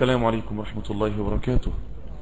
السلام عليكم ورحمة الله وبركاته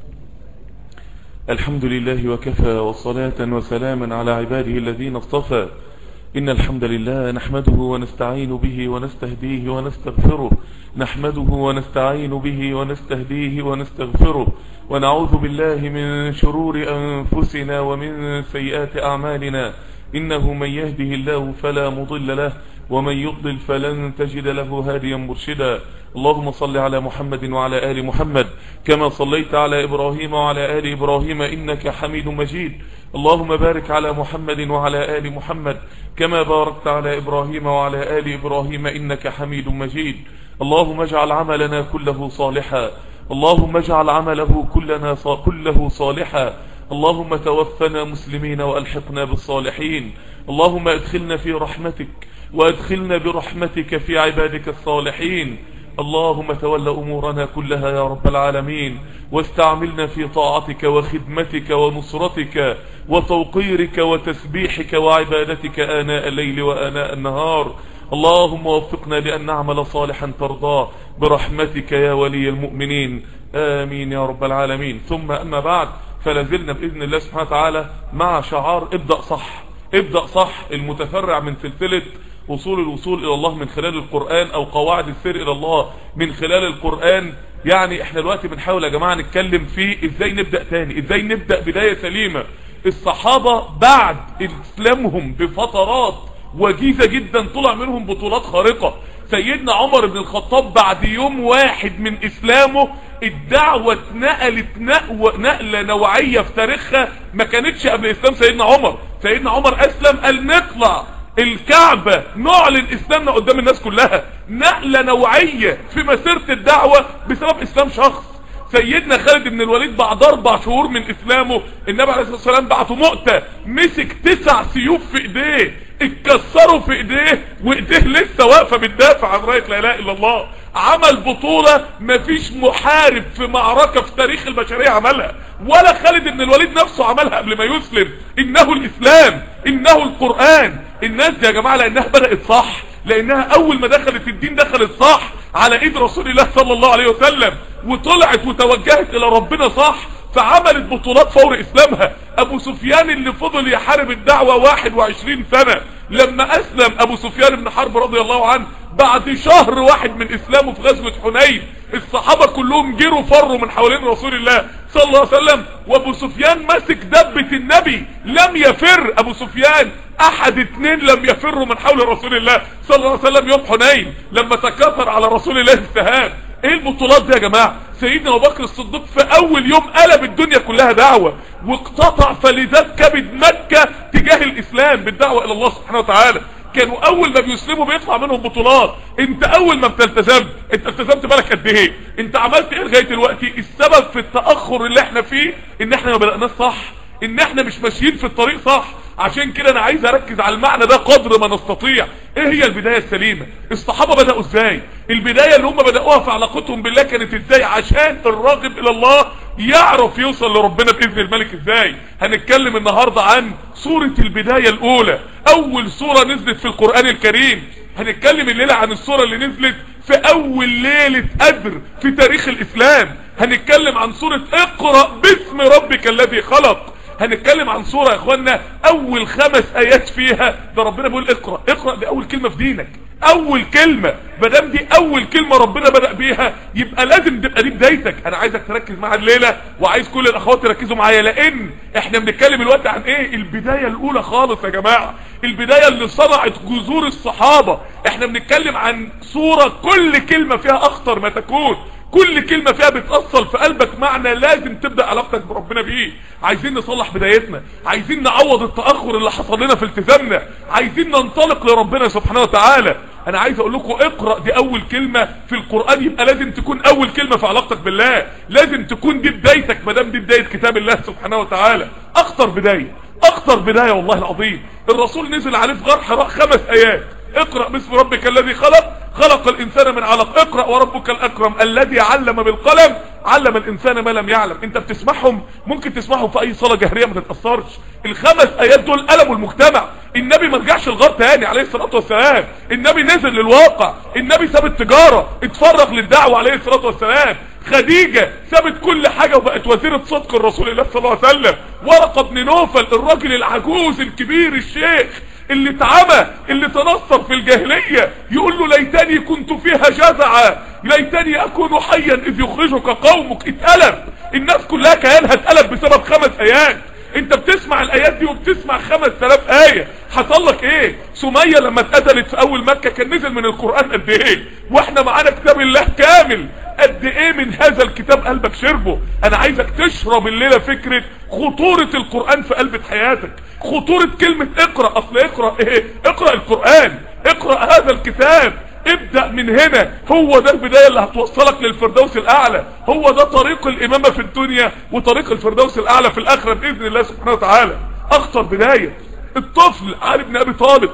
الحمد لله وكفى وصلاة وسلاما على عباده الذين اصطفى إن الحمد لله نحمده ونستعين به ونستهديه ونستغفره نحمده ونستعين به ونستهديه ونستغفره ونعوذ بالله من شرور أنفسنا ومن سيئات أعمالنا إنه من يهده الله فلا مضل له ومن يضلل فلن تجد له هاديا مرشدا اللهم صل على محمد وعلى آل محمد كما صليت على إبراهيم وعلى آل إبراهيم إنك حميد مجيد اللهم بارك على محمد وعلى آل محمد كما باركت على إبراهيم وعلى آل إبراهيم إنك حميد مجيد اللهم اجعل عملنا كله صالحا اللهم اجعل عمله كلنا كله صالحا اللهم توفنا مسلمين وألحقنا بالصالحين اللهم ادخلنا في رحمتك وادخلنا برحمتك في عبادك الصالحين اللهم تول أمورنا كلها يا رب العالمين واستعملنا في طاعتك وخدمتك ونصرتك وتوقيرك وتسبيحك وعبادتك آناء الليل وآناء النهار اللهم وفقنا لأن نعمل صالحا ترضاه برحمتك يا ولي المؤمنين آمين يا رب العالمين ثم أما بعد فلازلنا بإذن الله سبحانه وتعالى مع شعار ابدأ صح ابدأ صح المتفرع من سلسلة وصول الوصول إلى الله من خلال القرآن أو قواعد السير إلى الله من خلال القرآن يعني احنا دلوقتي بنحاول يا جماعة نتكلم في ازاي نبدأ تاني ازاي نبدأ بداية سليمة الصحابة بعد اسلامهم بفترات وجيزة جدا طلع منهم بطولات خارقة سيدنا عمر بن الخطاب بعد يوم واحد من اسلامه الدعوة اتنقلت نقلة نوعية في تاريخها ما كانتش قبل اسلام سيدنا عمر سيدنا عمر اسلم قال نطلع الكعبة نعلن اسلامنا قدام الناس كلها نقلة نوعية في مسيرة الدعوة بسبب اسلام شخص سيدنا خالد بن الوليد بعد اربع شهور من اسلامه النبي عليه الصلاة والسلام بعته مؤتة مسك تسع سيوف في ايديه اتكسروا في ايديه وايديه لسه واقفة بتدافع عن راية لا اله الا الله عمل بطولة مفيش محارب في معركة في تاريخ البشرية عملها ولا خالد بن الوليد نفسه عملها قبل ما يسلم انه الاسلام انه القرآن الناس دي يا جماعة لانها بدأت صح لانها اول ما دخلت الدين دخلت صح على ايد رسول الله صلى الله عليه وسلم وطلعت وتوجهت الى ربنا صح فعملت بطولات فور اسلامها ابو سفيان اللي فضل يحارب الدعوة 21 سنة لما اسلم ابو سفيان بن حرب رضي الله عنه بعد شهر واحد من اسلامه في غزوة حنين الصحابة كلهم جروا فروا من حوالين رسول الله صلى الله عليه وسلم وابو سفيان مسك دبة النبي لم يفر ابو سفيان احد اتنين لم يفروا من حول رسول الله صلى الله عليه وسلم يوم حنين لما تكاثر على رسول الله السهام ايه البطولات دي يا جماعة سيدنا ابو بكر الصديق في اول يوم قلب الدنيا كلها دعوة واقتطع فلذات كبد مكة تجاه الاسلام بالدعوة الى الله سبحانه وتعالى كانوا اول ما بيسلموا بيطلع منهم بطولات انت اول ما بتلتزمت انت التزمت بالك قد ايه انت عملت ايه لغايه دلوقتي السبب في التاخر اللي احنا فيه ان احنا ما بدأناش صح ان احنا مش ماشيين في الطريق صح عشان كده انا عايز اركز على المعنى ده قدر ما نستطيع ايه هي البداية السليمة الصحابة بدأوا ازاي البداية اللي هم بدأوها في علاقتهم بالله كانت ازاي عشان الراغب الى الله يعرف يوصل لربنا بإذن الملك ازاي هنتكلم النهاردة عن سورة البداية الاولى اول سورة نزلت في القرآن الكريم هنتكلم الليلة عن السورة اللي نزلت في اول ليلة قدر في تاريخ الاسلام هنتكلم عن سورة اقرأ باسم ربك الذي خلق هنتكلم عن سورة يا اخوانا اول خمس ايات فيها ده ربنا بيقول اقرأ اقرأ دي اول كلمة في دينك اول كلمة مادام دي اول كلمة ربنا بدأ بيها يبقى لازم تبقى دي بدايتك انا عايزك تركز معايا الليلة وعايز كل الاخوات يركزوا معايا لان احنا بنتكلم الوقت عن ايه البداية الاولى خالص يا جماعة البداية اللي صنعت جذور الصحابة احنا بنتكلم عن سورة كل كلمة فيها اخطر ما تكون كل كلمة فيها بتأصل في قلبك معنى لازم تبدأ علاقتك بربنا بيه عايزين نصلح بدايتنا عايزين نعوض التأخر اللي حصل لنا في التزامنا عايزين ننطلق لربنا سبحانه وتعالى انا عايز اقول لكم اقرأ دي اول كلمة في القرآن يبقى لازم تكون اول كلمة في علاقتك بالله لازم تكون دي بدايتك مدام دي بداية كتاب الله سبحانه وتعالى اخطر بداية اخطر بداية والله العظيم الرسول نزل عليه في غار حراء خمس ايات اقرأ باسم ربك الذي خلق خلق الانسان من علق اقرأ وربك الاكرم الذي علم بالقلم علم الانسان ما لم يعلم انت بتسمعهم ممكن تسمعهم في اي صلاة جهرية ما تتأثرش الخمس ايات دول قلبوا المجتمع النبي ما رجعش الغار تاني عليه الصلاة والسلام النبي نزل للواقع النبي ساب التجارة اتفرغ للدعوة عليه الصلاة والسلام خديجة سابت كل حاجة وبقت وزيرة صدق الرسول الله صلى الله عليه وسلم ورقة بن نوفل الراجل العجوز الكبير الشيخ اللي اتعمى اللي تنصر في الجاهلية يقول له ليتني كنت فيها جزعا ليتني اكون حيا اذ يخرجك قومك اتقلب الناس كلها كيانها اتقلب بسبب خمس ايات انت بتسمع الايات دي وبتسمع خمس تلاف اية حصل لك ايه سمية لما اتقتلت في اول مكة كان نزل من القرآن قد ايه واحنا معانا كتاب الله كامل قد ايه من هذا الكتاب قلبك شربه انا عايزك تشرب الليلة فكرة خطورة القرآن في قلبة حياتك خطورة كلمة اقرأ اصل اقرأ ايه اقرأ القرآن اقرأ هذا الكتاب ابدأ من هنا هو ده البداية اللي هتوصلك للفردوس الاعلى هو ده طريق الامامة في الدنيا وطريق الفردوس الاعلى في الاخرة باذن الله سبحانه وتعالى اخطر بداية الطفل علي بن ابي طالب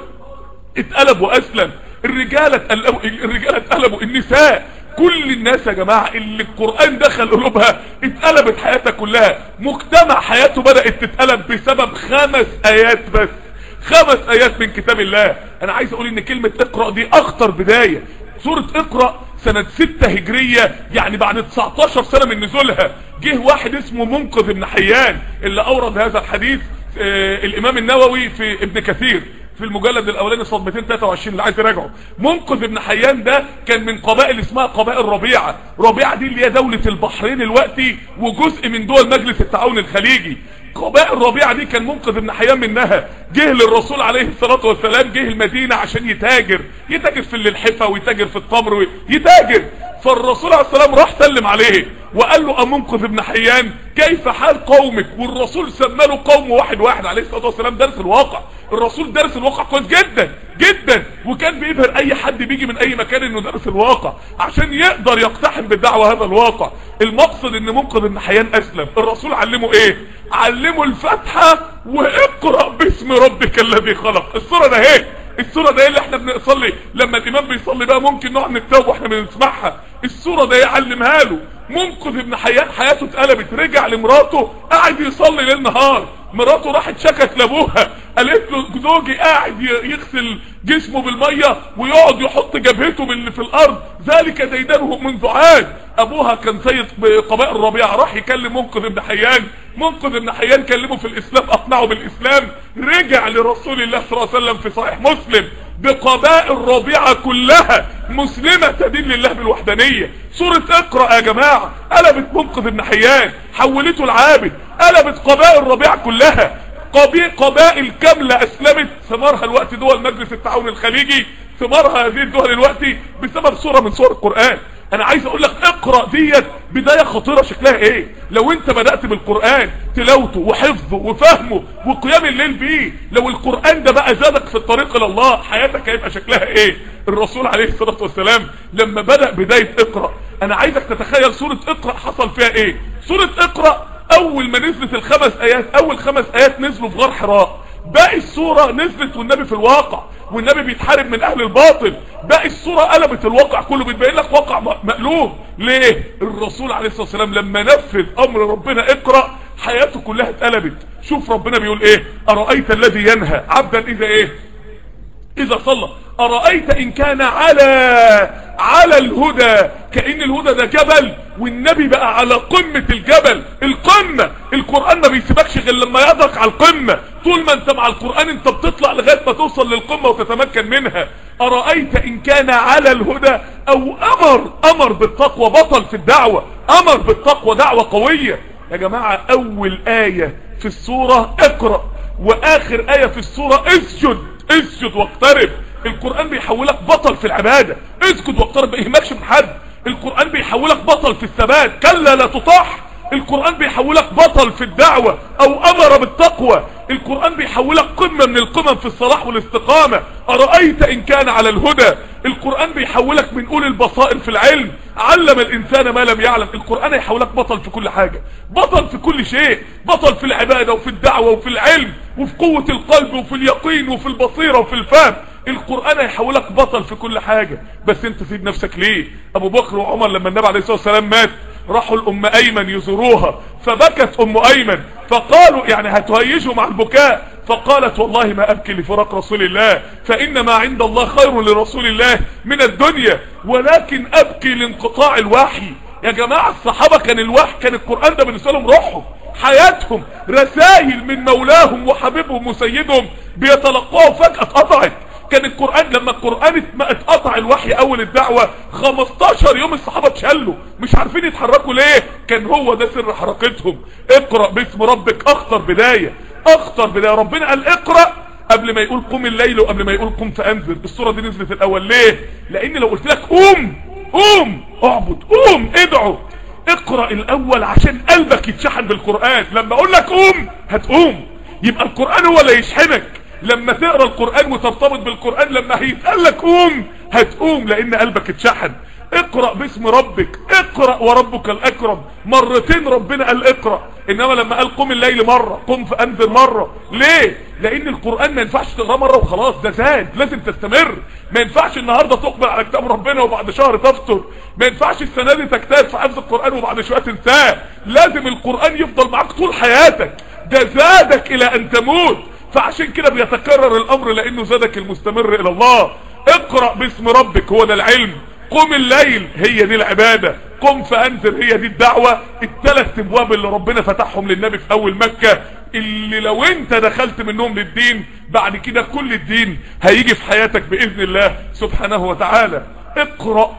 اتقلب واسلم الرجالة اتقلبوا الرجالة اتقلبوا النساء كل الناس يا جماعة اللي القرآن دخل قلوبها اتقلبت حياتها كلها مجتمع حياته بدأت تتقلب بسبب خمس ايات بس خمس ايات من كتاب الله انا عايز اقول ان كلمة اقرأ دي اخطر بداية سورة اقرأ سنة 6 هجرية يعني بعد 19 سنة من نزولها جه واحد اسمه منقذ ابن حيان اللي اورد هذا الحديث آه الامام النووي في ابن كثير في المجلد الاولاني صدمتين 23 اللي عايز يراجعه منقذ ابن حيان ده كان من قبائل اسمها قبائل ربيعة ربيعة دي اللي هي دولة البحرين الوقتي وجزء من دول مجلس التعاون الخليجي قبائل ربيعة دي كان منقذ ابن حيان منها جه للرسول عليه الصلاة والسلام جه المدينة عشان يتاجر يتاجر في اللحفة ويتاجر في التمر يتاجر فالرسول عليه السلام راح سلم عليه وقال له امنقذ ابن حيان كيف حال قومك والرسول سمى قوم واحد واحد عليه الصلاة والسلام درس الواقع الرسول درس الواقع كويس جدا جدا وكان بيظهر اي حد بيجي من اي مكان انه درس الواقع عشان يقدر يقتحم بالدعوة هذا الواقع المقصد ان منقذ ابن حيان اسلم الرسول علمه ايه علمه الفاتحة واقرأ باسم ربك الذي خلق الصورة ده ايه الصورة ده اللي احنا بنصلي لما الامام بيصلي بقى ممكن نقعد نكتب واحنا بنسمعها الصورة ده يعلمها له منقذ ابن حيان حياته اتقلبت رجع لمراته قاعد يصلي ليل نهار مراته راحت شكت لابوها قالت له زوجي قاعد يغسل جسمه بالمية ويقعد يحط جبهته باللي في الارض ذلك ديدانه منذ عاد ابوها كان سيد قبائل الربيع راح يكلم منقذ ابن حيان منقذ ابن حيان كلمه في الاسلام اقنعه بالاسلام رجع لرسول الله صلى الله عليه وسلم في صحيح مسلم بقبائل الربيعة كلها مسلمة تدين لله بالوحدانية سورة اقرأ يا جماعة قلبت منقذ ابن حيان حولته العابد قلبت قبائل الربيعة كلها قبائل كاملة اسلمت ثمرها الوقت دول مجلس التعاون الخليجي ثمرها هذه الدول الوقت بسبب سورة من سور القرآن انا عايز اقول لك اقرأ ديت بداية خطيرة شكلها ايه لو انت بدأت بالقرآن تلاوته وحفظه وفهمه وقيام الليل بيه لو القرآن ده بقى زادك في الطريق الى الله حياتك هيبقى شكلها ايه الرسول عليه الصلاة والسلام لما بدأ بداية اقرأ انا عايزك تتخيل سورة اقرأ حصل فيها ايه سورة اقرأ اول ما نزلت الخمس ايات اول خمس ايات نزلوا في غار حراء باقي السورة نزلت والنبي في الواقع والنبي بيتحارب من اهل الباطل باقي الصورة قلبت الواقع كله بتبين لك واقع مقلوب ليه الرسول عليه الصلاة والسلام لما نفذ امر ربنا اقرأ حياته كلها اتقلبت شوف ربنا بيقول ايه ارأيت الذي ينهى عبدا اذا ايه اذا صلى ارأيت ان كان على على الهدى كأن الهدى ده جبل والنبي بقى على قمة الجبل القمة القرآن ما بيسيبكش غير لما يضرك على القمة طول ما انت مع القرآن انت بتطلع لغاية ما توصل للقمة وتتمكن منها أرأيت إن كان على الهدى أو أمر أمر بالتقوى بطل في الدعوة أمر بالتقوى دعوة قوية يا جماعة أول آية في السورة اقرأ وآخر آية في السورة اسجد اسجد واقترب القرآن بيحولك بطل في العبادة اسجد واقترب ما يهمكش من حد القرآن بيحولك بطل في الثبات كلا لا تطاح القرآن بيحولك بطل في الدعوة او امر بالتقوى القرآن بيحولك قمة من القمم في الصلاح والاستقامة ارأيت ان كان على الهدى القرآن بيحولك من اولي البصائر في العلم علم الانسان ما لم يعلم القرآن يحولك بطل في كل حاجة بطل في كل شيء بطل في العبادة وفي الدعوة وفي العلم وفي قوة القلب وفي اليقين وفي البصيرة وفي الفهم القرآن هيحولك بطل في كل حاجة بس انت سيب نفسك ليه ابو بكر وعمر لما النبي عليه الصلاة والسلام مات راحوا الام ايمن يزوروها فبكت ام ايمن فقالوا يعني هتهيجوا مع البكاء فقالت والله ما ابكي لفراق رسول الله فان ما عند الله خير لرسول الله من الدنيا ولكن ابكي لانقطاع الوحي يا جماعة الصحابة كان الوحي كان القرآن ده بالنسبة لهم روحهم حياتهم رسائل من مولاهم وحبيبهم وسيدهم بيتلقوها فجأة اتقطعت كان القرآن لما القرآن اتقطع الوحي اول الدعوة 15 يوم الصحابة اتشلوا مش عارفين يتحركوا ليه كان هو ده سر حركتهم اقرأ باسم ربك اخطر بداية اخطر بداية ربنا قال اقرأ قبل ما يقول قوم الليل وقبل ما يقول قوم فانذر الصورة دي نزلت الاول ليه لان لو قلت لك قوم قوم اعبد قوم ادعو اقرأ الاول عشان قلبك يتشحن بالقرآن لما اقول لك قوم هتقوم يبقى القرآن هو اللي يشحنك لما تقرأ القرآن وترتبط بالقرآن لما هيتقال لك قوم هتقوم لان قلبك اتشحن اقرأ باسم ربك اقرأ وربك الاكرم مرتين ربنا قال اقرأ انما لما قال قم الليل مرة قم فانذر مرة ليه لان القرآن ما ينفعش تقرأ مرة وخلاص ده زاد لازم تستمر ما ينفعش النهاردة تقبل على كتاب ربنا وبعد شهر تفطر ما ينفعش السنة دي تجتهد في حفظ القرآن وبعد شوية تنساه لازم القرآن يفضل معاك طول حياتك ده زادك الى ان تموت فعشان كده بيتكرر الامر لانه زادك المستمر الى الله اقرأ باسم ربك هو ده العلم قم الليل هي دي العبادة قم فانذر هي دي الدعوة الثلاث ابواب اللي ربنا فتحهم للنبي في اول مكة اللي لو انت دخلت منهم للدين بعد كده كل الدين هيجي في حياتك باذن الله سبحانه وتعالى اقرأ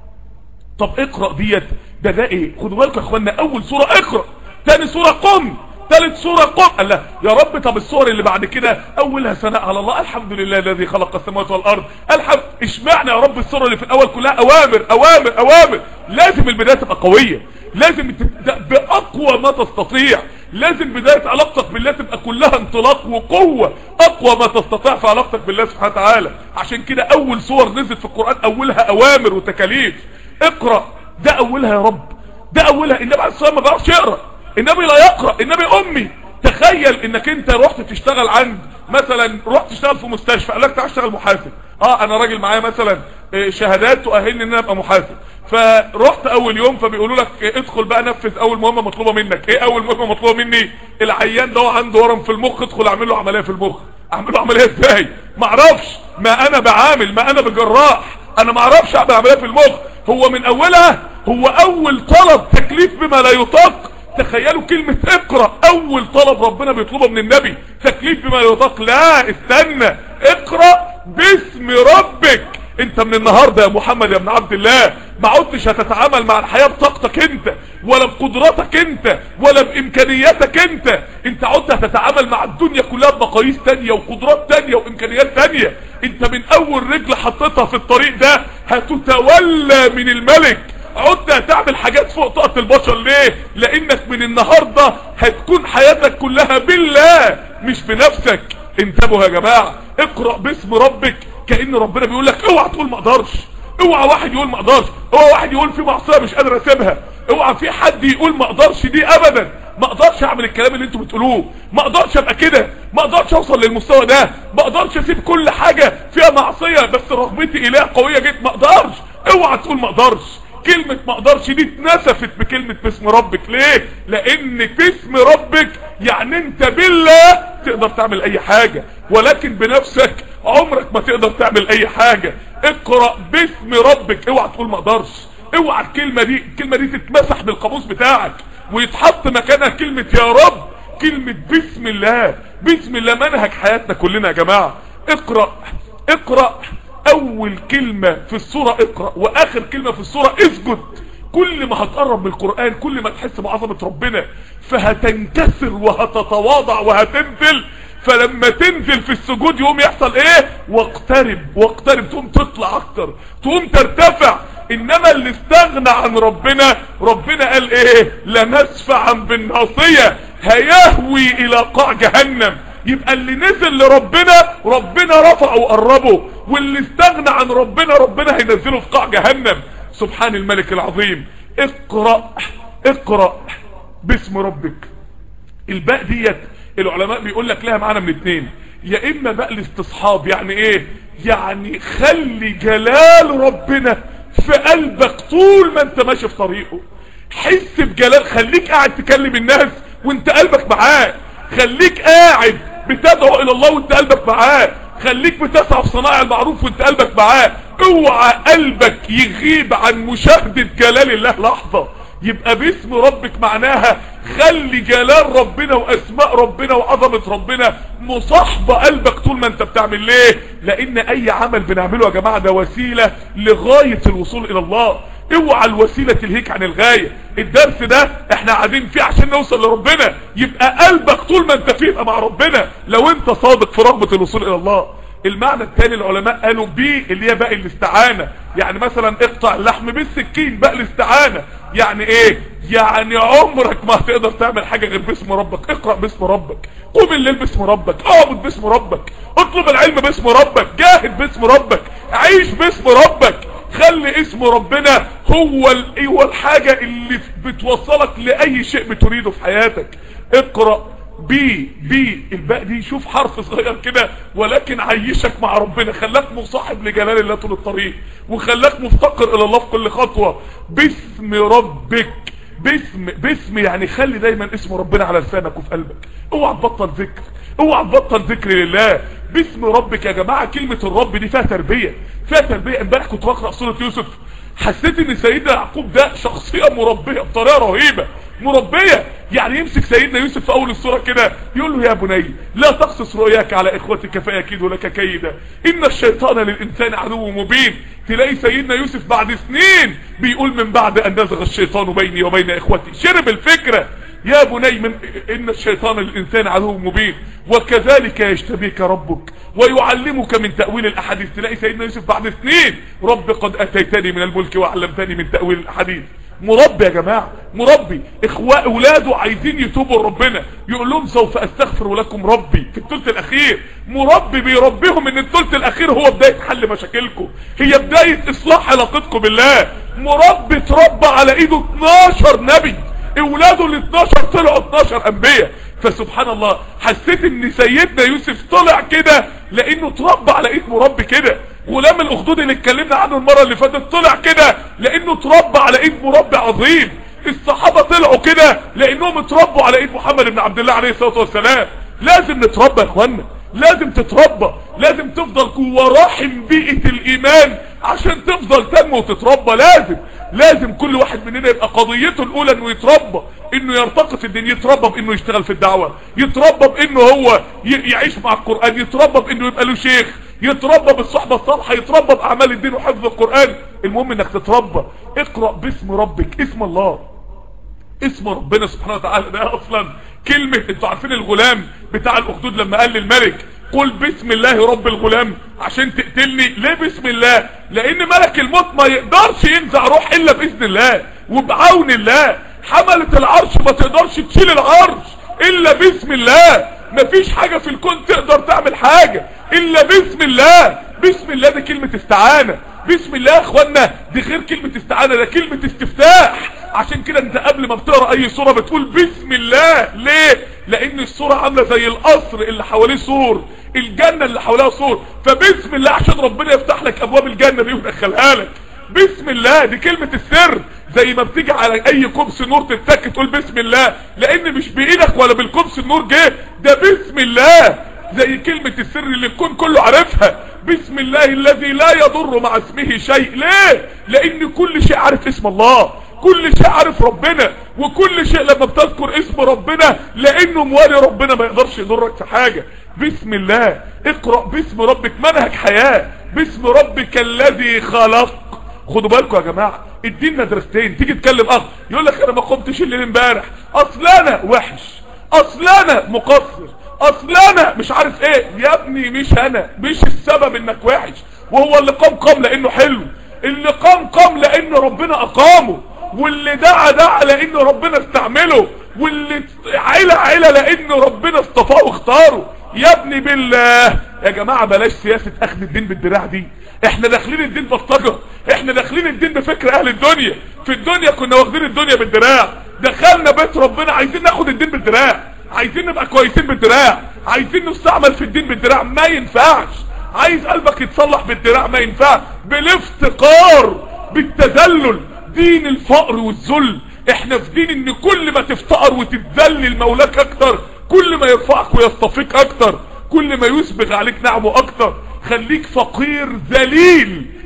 طب اقرأ ديت ده ده ايه خدوا بالكم يا اخوانا اول سورة اقرأ تاني سورة قم ثالث سورة قم قال لا يا رب طب السور اللي بعد كده اولها ثناء على الله الحمد لله الذي خلق السماوات والارض الحمد اشمعنى يا رب السورة اللي في الاول كلها اوامر اوامر اوامر لازم البداية تبقى قوية لازم تبدأ باقوى ما تستطيع لازم بداية علاقتك بالله تبقى كلها انطلاق وقوة اقوى ما تستطيع في علاقتك بالله سبحانه وتعالى عشان كده اول سور نزلت في القرآن اولها اوامر وتكاليف اقرأ ده اولها يا رب ده اولها النبي عليه الصلاة ما بيعرفش يقرأ النبي لا يقرأ النبي امي تخيل انك انت رحت تشتغل عند مثلا رحت تشتغل في مستشفى قال لك تعال اشتغل محاسب اه انا راجل معايا مثلا شهادات تؤهلني ان انا ابقى محاسب فرحت اول يوم فبيقولوا لك ادخل بقى نفذ اول مهمه مطلوبه منك ايه اول مهمه مطلوبه مني العيان ده عنده ورم في المخ ادخل اعمل له عمليه في المخ اعمل له عمليه ازاي ما اعرفش ما انا بعامل ما انا بجراح انا ما اعرفش اعمل عمليه في المخ هو من اولها هو اول طلب تكليف بما لا يطاق تخيلوا كلمة اقرأ اول طلب ربنا بيطلبه من النبي تكليف بما لا يطاق لا استنى اقرأ باسم ربك انت من النهاردة يا محمد يا ابن عبد الله ما عدتش هتتعامل مع الحياة بطاقتك انت ولا بقدراتك انت ولا بامكانياتك انت انت عدت هتتعامل مع الدنيا كلها بمقاييس تانية وقدرات تانية وامكانيات تانية انت من اول رجل حطيتها في الطريق ده هتتولى من الملك عدت هتعمل حاجات فوق طاقة البشر ليه لانك من النهاردة هتكون حياتك كلها بالله مش بنفسك انتبهوا يا جماعة اقرأ باسم ربك كأن ربنا بيقول لك اوعى تقول ما اقدرش اوعى واحد يقول ما اقدرش اوعى واحد يقول في معصية مش قادر اسيبها اوعى في حد يقول ما اقدرش دي ابدا ما اقدرش اعمل الكلام اللي انتوا بتقولوه ما اقدرش ابقى كده ما اقدرش اوصل للمستوى ده ما اقدرش اسيب كل حاجة فيها معصية بس رغبتي اله قوية جدا ما اقدرش اوعى تقول ما اقدرش كلمة ما اقدرش دي اتنسفت بكلمة باسم ربك ليه لان باسم ربك يعني انت بالله تقدر تعمل اي حاجة ولكن بنفسك عمرك ما تقدر تعمل اي حاجة اقرأ باسم ربك اوعى تقول ما اقدرش اوعى الكلمة دي الكلمة دي تتمسح بالقاموس بتاعك ويتحط مكانها كلمة يا رب كلمة بسم الله بسم الله منهج حياتنا كلنا يا جماعة اقرأ اقرأ اول كلمة في السورة اقرأ واخر كلمة في السورة اسجد كل ما هتقرب من القرآن كل ما تحس بعظمة ربنا فهتنكسر وهتتواضع وهتنزل فلما تنزل في السجود يقوم يحصل ايه واقترب واقترب تقوم تطلع اكتر تقوم ترتفع انما اللي استغنى عن ربنا ربنا قال ايه لنسفعا بالناصية هيهوي الى قاع جهنم يبقى اللي نزل لربنا ربنا رفعه وقربه واللي استغنى عن ربنا ربنا هينزله في قاع جهنم سبحان الملك العظيم اقرأ اقرأ باسم ربك الباء ديت العلماء بيقول لك لها معنى من اتنين يا اما بقى الاستصحاب يعني ايه يعني خلي جلال ربنا في قلبك طول ما انت ماشي في طريقه حس بجلال خليك قاعد تكلم الناس وانت قلبك معاه خليك قاعد بتدعو الى الله وانت قلبك معاه خليك بتسعى في صناعة المعروف وانت قلبك معاه اوعى قلبك يغيب عن مشاهدة جلال الله لحظة يبقى باسم ربك معناها خلي جلال ربنا واسماء ربنا وعظمة ربنا مصاحبة قلبك طول ما انت بتعمل ليه لان اي عمل بنعمله يا جماعة ده وسيلة لغاية الوصول الى الله اوعى الوسيلة تلهيك عن الغاية الدرس ده احنا قاعدين فيه عشان نوصل لربنا يبقى قلبك طول ما انت فيه يبقى مع ربنا لو انت صادق في رغبة الوصول الى الله المعنى الثاني العلماء قالوا بي اللي هي باقي الاستعانة يعني مثلا اقطع اللحم بالسكين باقي الاستعانة يعني ايه يعني عمرك ما هتقدر تعمل حاجة غير باسم ربك اقرأ باسم ربك قوم الليل باسم ربك اعبد باسم ربك اطلب العلم باسم ربك جاهد باسم ربك عيش باسم ربك خلي اسم ربنا هو ال- هو الحاجة اللي بتوصلك لأي شيء بتريده في حياتك اقرأ بي بي الباء دي شوف حرف صغير كده ولكن عيشك مع ربنا خلاك مصاحب لجلال الله طول الطريق وخلاك مفتقر الى الله في كل خطوة باسم ربك باسم باسم يعني خلي دايما اسم ربنا على لسانك وفي قلبك اوعى تبطل ذكر اوعى تبطل ذكر لله باسم ربك يا جماعة كلمة الرب دي فيها تربية فيها تربية امبارح كنت بقرأ سورة يوسف حسيت ان سيدنا يعقوب ده شخصية مربية بطريقة رهيبة مربية يعني يمسك سيدنا يوسف في اول السورة كده يقول له يا بني لا تقصص رؤياك على اخوتك فيكيدوا لك كيدا ان الشيطان للانسان عدو مبين تلاقي سيدنا يوسف بعد سنين بيقول من بعد ان نزغ الشيطان بيني وبين اخوتي شرب الفكرة يا بني من ان الشيطان للانسان عدو مبين وكذلك يجتبيك ربك ويعلمك من تأويل الاحاديث تلاقي سيدنا يوسف بعد سنين رب قد اتيتني من الملك وعلمتني من تأويل الاحاديث مربي يا جماعة مربي اخواء اولاده عايزين يتوبوا لربنا يقول لهم سوف استغفر لكم ربي في الثلث الاخير مربي بيربيهم ان الثلث الاخير هو بداية حل مشاكلكم هي بداية اصلاح علاقتكم بالله مربي تربى على ايده 12 نبي اولاده ال 12 طلعوا 12 انبياء فسبحان الله حسيت ان سيدنا يوسف طلع كده لانه اتربى على ايد مربي كده غلام الاخدود اللي اتكلمنا عنه المرة اللي فاتت طلع كده لانه اتربى على ايد مربي عظيم الصحابة طلعوا كده لانهم اتربوا على ايد محمد بن عبد الله عليه الصلاة والسلام لازم نتربى يا اخوانا لازم تتربى لازم تفضل جوه رحم بيئة الايمان عشان تفضل تنمو وتتربى لازم لازم كل واحد مننا يبقى قضيته الاولى انه يتربى انه يرتقي في الدين يتربى بانه يشتغل في الدعوة يتربى بانه هو ي- يعيش مع القرآن يتربى بانه يبقى له شيخ يتربى بالصحبة الصالحة يتربى باعمال الدين وحفظ القرآن المهم انك تتربى اقرأ باسم ربك اسم الله اسم ربنا سبحانه وتعالى ده اصلا كلمة انتوا عارفين الغلام بتاع الاخدود لما قال للملك قل بسم الله رب الغلام عشان تقتلني ليه بسم الله لان ملك الموت ما يقدرش ينزع روح الا باذن الله وبعون الله حملة العرش ما تقدرش تشيل العرش الا بسم الله مفيش حاجة في الكون تقدر تعمل حاجة الا بسم الله بسم الله دي كلمة استعانة بسم الله يا اخوانا دي غير كلمة استعانة ده كلمة استفتاح عشان كده انت قبل ما بتقرا اي سورة بتقول بسم الله ليه لان السورة عاملة زي القصر اللي حواليه سور الجنة اللي حواليها سور فبسم الله عشان ربنا يفتح لك ابواب الجنة دي ويدخلها لك بسم الله دي كلمة السر زي ما بتيجي على اي كبس نور تتك تقول بسم الله لان مش بايدك ولا بالكبس النور جه ده بسم الله زي كلمة السر اللي الكون كله عارفها بسم الله الذي لا يضر مع اسمه شيء ليه لان كل شيء عارف اسم الله كل شيء عارف ربنا وكل شيء لما بتذكر اسم ربنا لانه موالي ربنا ما يقدرش يضرك في حاجة بسم الله اقرأ باسم ربك منهج حياة باسم ربك الذي خلق خدوا بالكم يا جماعة الدين مدرستين تيجي تكلم اخ يقول لك انا ما قمتش الليل امبارح اصل انا وحش اصل انا مقصر اصل انا مش عارف ايه يا ابني مش انا مش السبب انك وحش وهو اللي قام قام لانه حلو اللي قام قام لان ربنا اقامه واللي دعا دعا لان ربنا استعمله واللي عيلة عيلة لان ربنا اصطفاه واختاره يا ابني بالله يا جماعة بلاش سياسة اخذ الدين بالدراع دي احنا داخلين الدين بلطجة احنا داخلين الدين بفكر اهل الدنيا في الدنيا كنا واخدين الدنيا بالدراع دخلنا بيت ربنا عايزين ناخد الدين بالدراع عايزين نبقى كويسين بالدراع عايزين نستعمل في الدين بالدراع ما ينفعش عايز قلبك يتصلح بالدراع ما ينفعش بالافتقار بالتذلل دين الفقر والذل احنا في دين ان كل ما تفتقر وتتذلل مولاك اكتر كل ما يرفعك ويصطفيك اكتر كل ما يسبغ عليك نعمه اكتر خليك فقير ذليل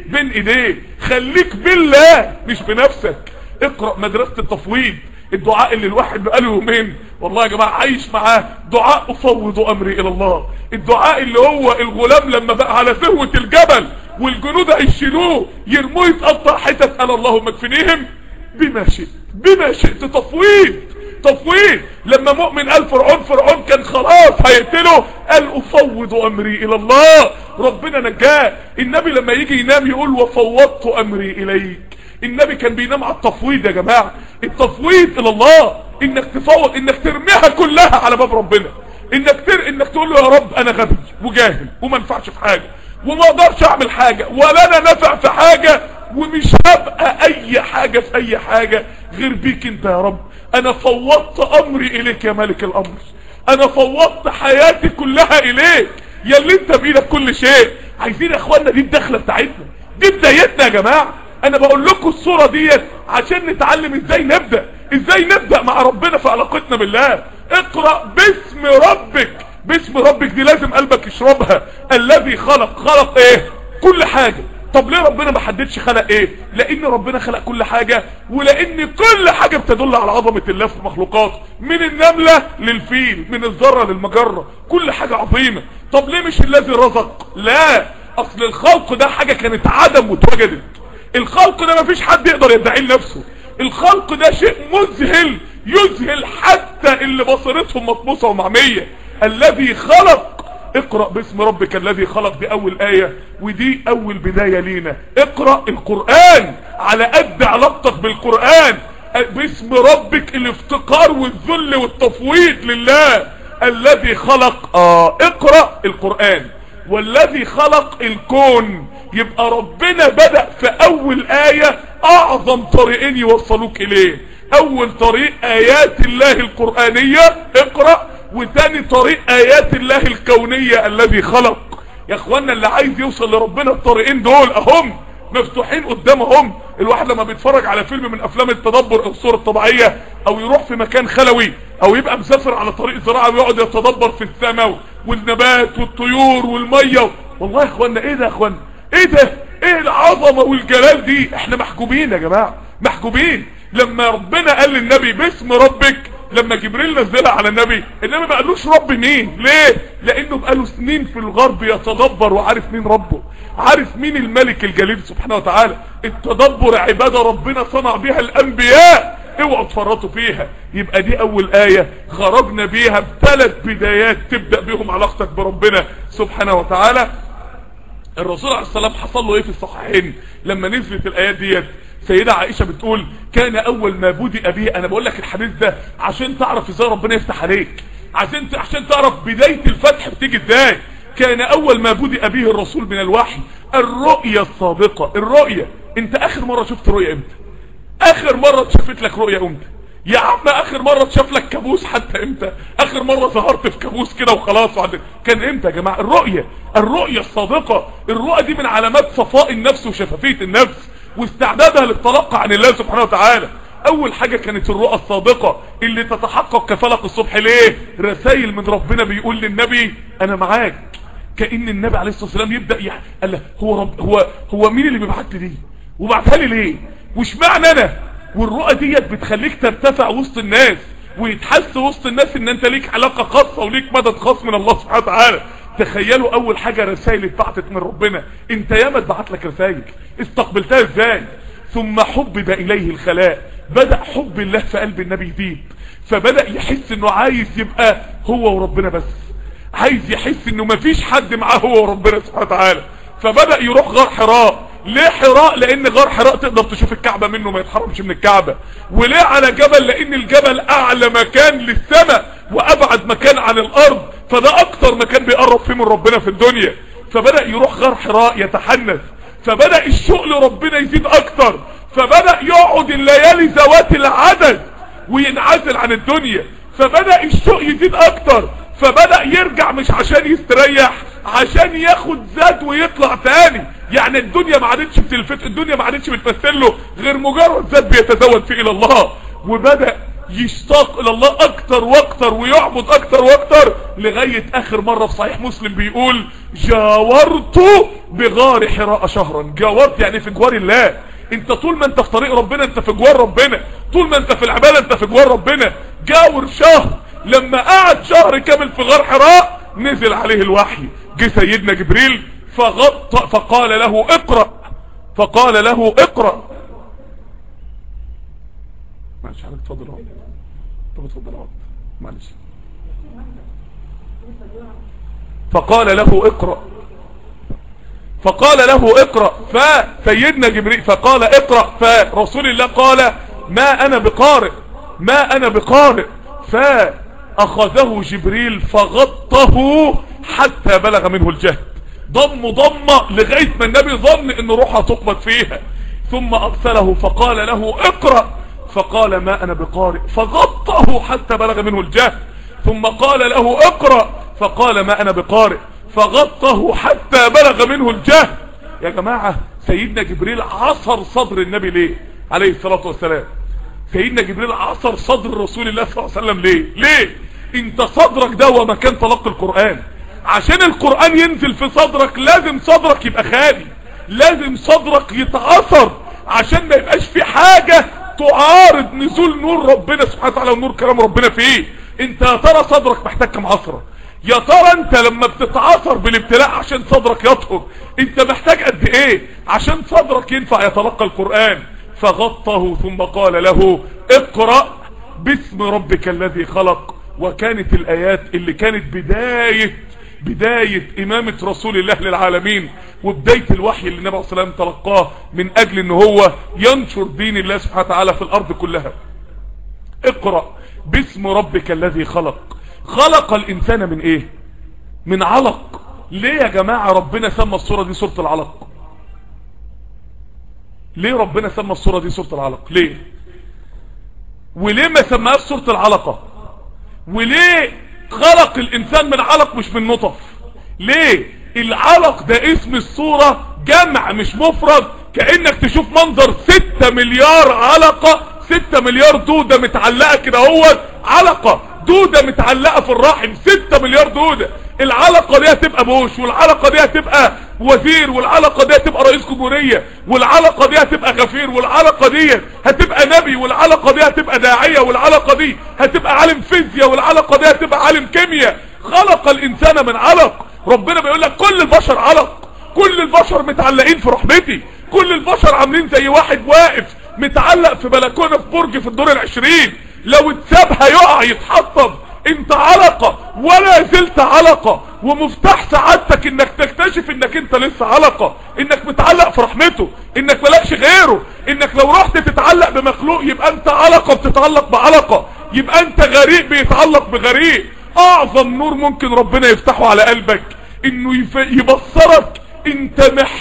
بين ايديه خليك بالله مش بنفسك اقرأ مدرسة التفويض الدعاء اللي الواحد بقاله يومين والله يا جماعة عايش معاه دعاء افوض امري الى الله الدعاء اللي هو الغلام لما بقى على ذروة الجبل والجنود هيشيلوه يرموه يتقطع حتت قال اللهم اكفنيهم بما شئت بما شئت تفويض تفويض لما مؤمن قال فرعون فرعون كان خلاص هيقتله قال افوض امري الى الله ربنا نجاه النبي لما يجي ينام يقول وفوضت امري اليك النبي كان بينام على التفويض يا جماعة التفويض الى الله انك تفوض انك ترميها كلها على باب ربنا انك تر... انك تقول له يا رب انا غبي وجاهل وما انفعش في حاجة وما اقدرش اعمل حاجة ولا انا نفع في حاجة ومش هبقى اي حاجة في اي حاجة غير بيك انت يا رب انا فوضت امري اليك يا ملك الامر انا فوضت حياتي كلها اليك يا اللي انت بايدك كل شيء عايزين يا اخوانا دي الدخله بتاعتنا دي بدايتنا يا جماعه انا بقول لكم الصوره ديت عشان نتعلم ازاي نبدا ازاي نبدا مع ربنا في علاقتنا بالله اقرا باسم ربك باسم ربك دي لازم قلبك يشربها الذي خلق خلق ايه كل حاجه طب ليه ربنا ما حددش خلق ايه لان ربنا خلق كل حاجة ولان كل حاجة بتدل على عظمة الله في مخلوقاته من النملة للفيل من الذرة للمجرة كل حاجة عظيمة طب ليه مش الذي رزق لا اصل الخلق ده حاجة كانت عدم واتوجدت الخلق ده مفيش حد يقدر يدعي لنفسه الخلق ده شيء مذهل يذهل حتى اللي بصيرتهم مطموسة ومعمية الذي خلق اقرأ باسم ربك الذي خلق دي اول آية ودي اول بداية لينا اقرأ القرآن على قد علاقتك بالقرآن باسم ربك الافتقار والذل والتفويض لله الذي خلق اه اقرأ القرآن والذي خلق الكون يبقى ربنا بدأ في اول آية اعظم طريقين يوصلوك اليه اول طريق ايات الله القرآنية اقرأ وتاني طريق ايات الله الكونية الذي خلق يا اخوانا اللي عايز يوصل لربنا الطريقين دول اهم مفتوحين قدامهم الواحد لما بيتفرج على فيلم من افلام التدبر او الصورة الطبيعية او يروح في مكان خلوي او يبقى مسافر على طريق زراعة ويقعد يتدبر في السماء والنبات والطيور والمية والله يا اخوانا ايه ده يا اخوانا ايه ده ايه العظمة والجلال دي احنا محجوبين يا جماعة محجوبين لما ربنا قال للنبي باسم ربك لما جبريل نزلها على النبي النبي ما قالوش رب مين ليه لانه بقاله سنين في الغرب يتدبر وعارف مين ربه عارف مين الملك الجليل سبحانه وتعالى التدبر عبادة ربنا صنع بها الانبياء اوعوا تفرطوا فيها يبقى دي اول آية خرجنا بيها بثلاث بدايات تبدأ بهم علاقتك بربنا سبحانه وتعالى الرسول عليه السلام حصل له ايه في الصحيحين لما نزلت الايات ديت سيدة عائشة بتقول كان اول ما بدأ به انا بقول لك الحديث ده عشان تعرف ازاي ربنا يفتح عليك عشان عشان تعرف بداية الفتح بتيجي ازاي كان اول ما بدأ به الرسول من الوحي الرؤية الصادقة الرؤية انت اخر مرة شفت رؤية امتى اخر مرة اتشافت لك رؤية امتى يا عم اخر مرة اتشاف لك كابوس حتى امتى اخر مرة ظهرت في كابوس كده وخلاص وعد... كان امتى يا جماعة الرؤية الرؤية الصادقة الرؤية دي من علامات صفاء النفس وشفافية النفس واستعدادها للتلقى عن الله سبحانه وتعالى اول حاجة كانت الرؤى الصادقة اللي تتحقق كفلق الصبح ليه رسائل من ربنا بيقول للنبي انا معاك كأن النبي عليه الصلاة والسلام يبدأ يعني قال له هو رب هو هو مين اللي بيبعت لي دي وبعتها لي ليه وش معنى انا والرؤى ديت بتخليك ترتفع وسط الناس ويتحس وسط الناس ان انت ليك علاقة خاصة وليك مدد خاص من الله سبحانه وتعالى تخيلوا اول حاجة رسائل اتبعتت من ربنا انت ياما اتبعت لك رسائل استقبلتها ازاي ثم حبب اليه الخلاء بدأ حب الله في قلب النبي يزيد فبدأ يحس انه عايز يبقى هو وربنا بس عايز يحس انه مفيش حد معاه هو وربنا سبحانه وتعالى فبدأ يروح غار حراء ليه حراء لان غار حراء تقدر تشوف الكعبة منه ما يتحرمش من الكعبة وليه على جبل لان الجبل اعلى مكان للسماء وابعد مكان عن الارض فده اكتر مكان بيقرب فيه من ربنا في الدنيا فبدأ يروح غار حراء يتحنث فبدأ الشوق لربنا يزيد اكتر فبدأ يقعد الليالي ذوات العدد وينعزل عن الدنيا فبدأ الشوق يزيد اكتر فبدأ يرجع مش عشان يستريح عشان ياخد زاد ويطلع تاني يعني الدنيا ما عادتش بتلفت الدنيا ما عادتش بتمثل له غير مجرد زاد بيتزود فيه الى الله وبدأ يشتاق الى الله اكتر واكتر ويعبد اكتر واكتر لغاية اخر مرة في صحيح مسلم بيقول جاورت بغار حراء شهرا جاورت يعني في جوار الله انت طول ما انت في طريق ربنا انت في جوار ربنا طول ما انت في العبادة انت في جوار ربنا جاور شهر لما قعد شهر كامل في غار حراء نزل عليه الوحي جه سيدنا جبريل فغطى فقال له اقرأ فقال له اقرأ معلش حضرتك اتفضل اهو طب اتفضل اهو معلش فقال له اقرأ فقال له اقرأ فسيدنا جبريل فقال اقرأ فرسول الله قال ما انا بقارئ ما انا بقارئ فاخذه جبريل فغطه حتى بلغ منه الجهد ضم ضمة لغاية ما النبي ظن ان روحها تقبض فيها ثم ارسله فقال له اقرأ فقال ما انا بقارئ فغطه حتى بلغ منه الجهد ثم قال له اقرأ فقال ما انا بقارئ فغطه حتى بلغ منه الجهد يا جماعة سيدنا جبريل عصر صدر النبي ليه عليه الصلاة والسلام سيدنا جبريل عصر صدر رسول الله صلى الله عليه وسلم ليه ليه انت صدرك ده هو مكان تلقي القرآن عشان القرآن ينزل في صدرك لازم صدرك يبقى خالي لازم صدرك يتعصر عشان ما يبقاش في حاجة تعارض نزول نور ربنا سبحانه وتعالى ونور كلام ربنا فيه انت يا ترى صدرك محتاج كم عصرة يا ترى انت لما بتتعاصر بالابتلاء عشان صدرك يطهر انت محتاج قد ايه عشان صدرك ينفع يتلقى القرآن فغطه ثم قال له اقرأ باسم ربك الذي خلق وكانت الايات اللي كانت بداية بداية امامة رسول الله للعالمين وبداية الوحي اللي النبي صلى الله عليه وسلم تلقاه من اجل ان هو ينشر دين الله سبحانه وتعالى في الارض كلها اقرأ باسم ربك الذي خلق خلق الانسان من ايه من علق ليه يا جماعة ربنا سمى الصورة دي سورة العلق ليه ربنا سمى الصورة دي سورة العلق ليه وليه ما سماهاش سورة العلقة وليه خلق الانسان من علق مش من نطف ليه العلق ده اسم الصورة جمع مش مفرد كأنك تشوف منظر ستة مليار علقة ستة مليار دودة متعلقة كده هو علقة دودة متعلقة في الرحم ستة مليار دودة العلقة دي هتبقى بوش والعلقة دي هتبقى وزير والعلقة دي هتبقى رئيس جمهورية والعلقة دي هتبقى غفير والعلقة دي هتبقى نبي والعلقة دي هتبقى داعية والعلقة دي هتبقى عالم فيزياء والعلقة دي هتبقى عالم كيمياء خلق الانسان من علق ربنا بيقول لك كل البشر علق كل البشر متعلقين في رحمتي كل البشر عاملين زي واحد واقف متعلق في بلكونة في برج في الدور العشرين لو اتساب هيقع يتحطم انت علقة ولا زلت علقة ومفتاح سعادتك انك تكتشف انك انت لسه علقة انك متعلق في رحمته انك ملاكش غيره انك لو رحت تتعلق بمخلوق يبقى انت علقة بتتعلق بعلقة يبقى انت غريق بيتعلق بغريق اعظم نور ممكن ربنا يفتحه على قلبك انه يف... يبصرك انت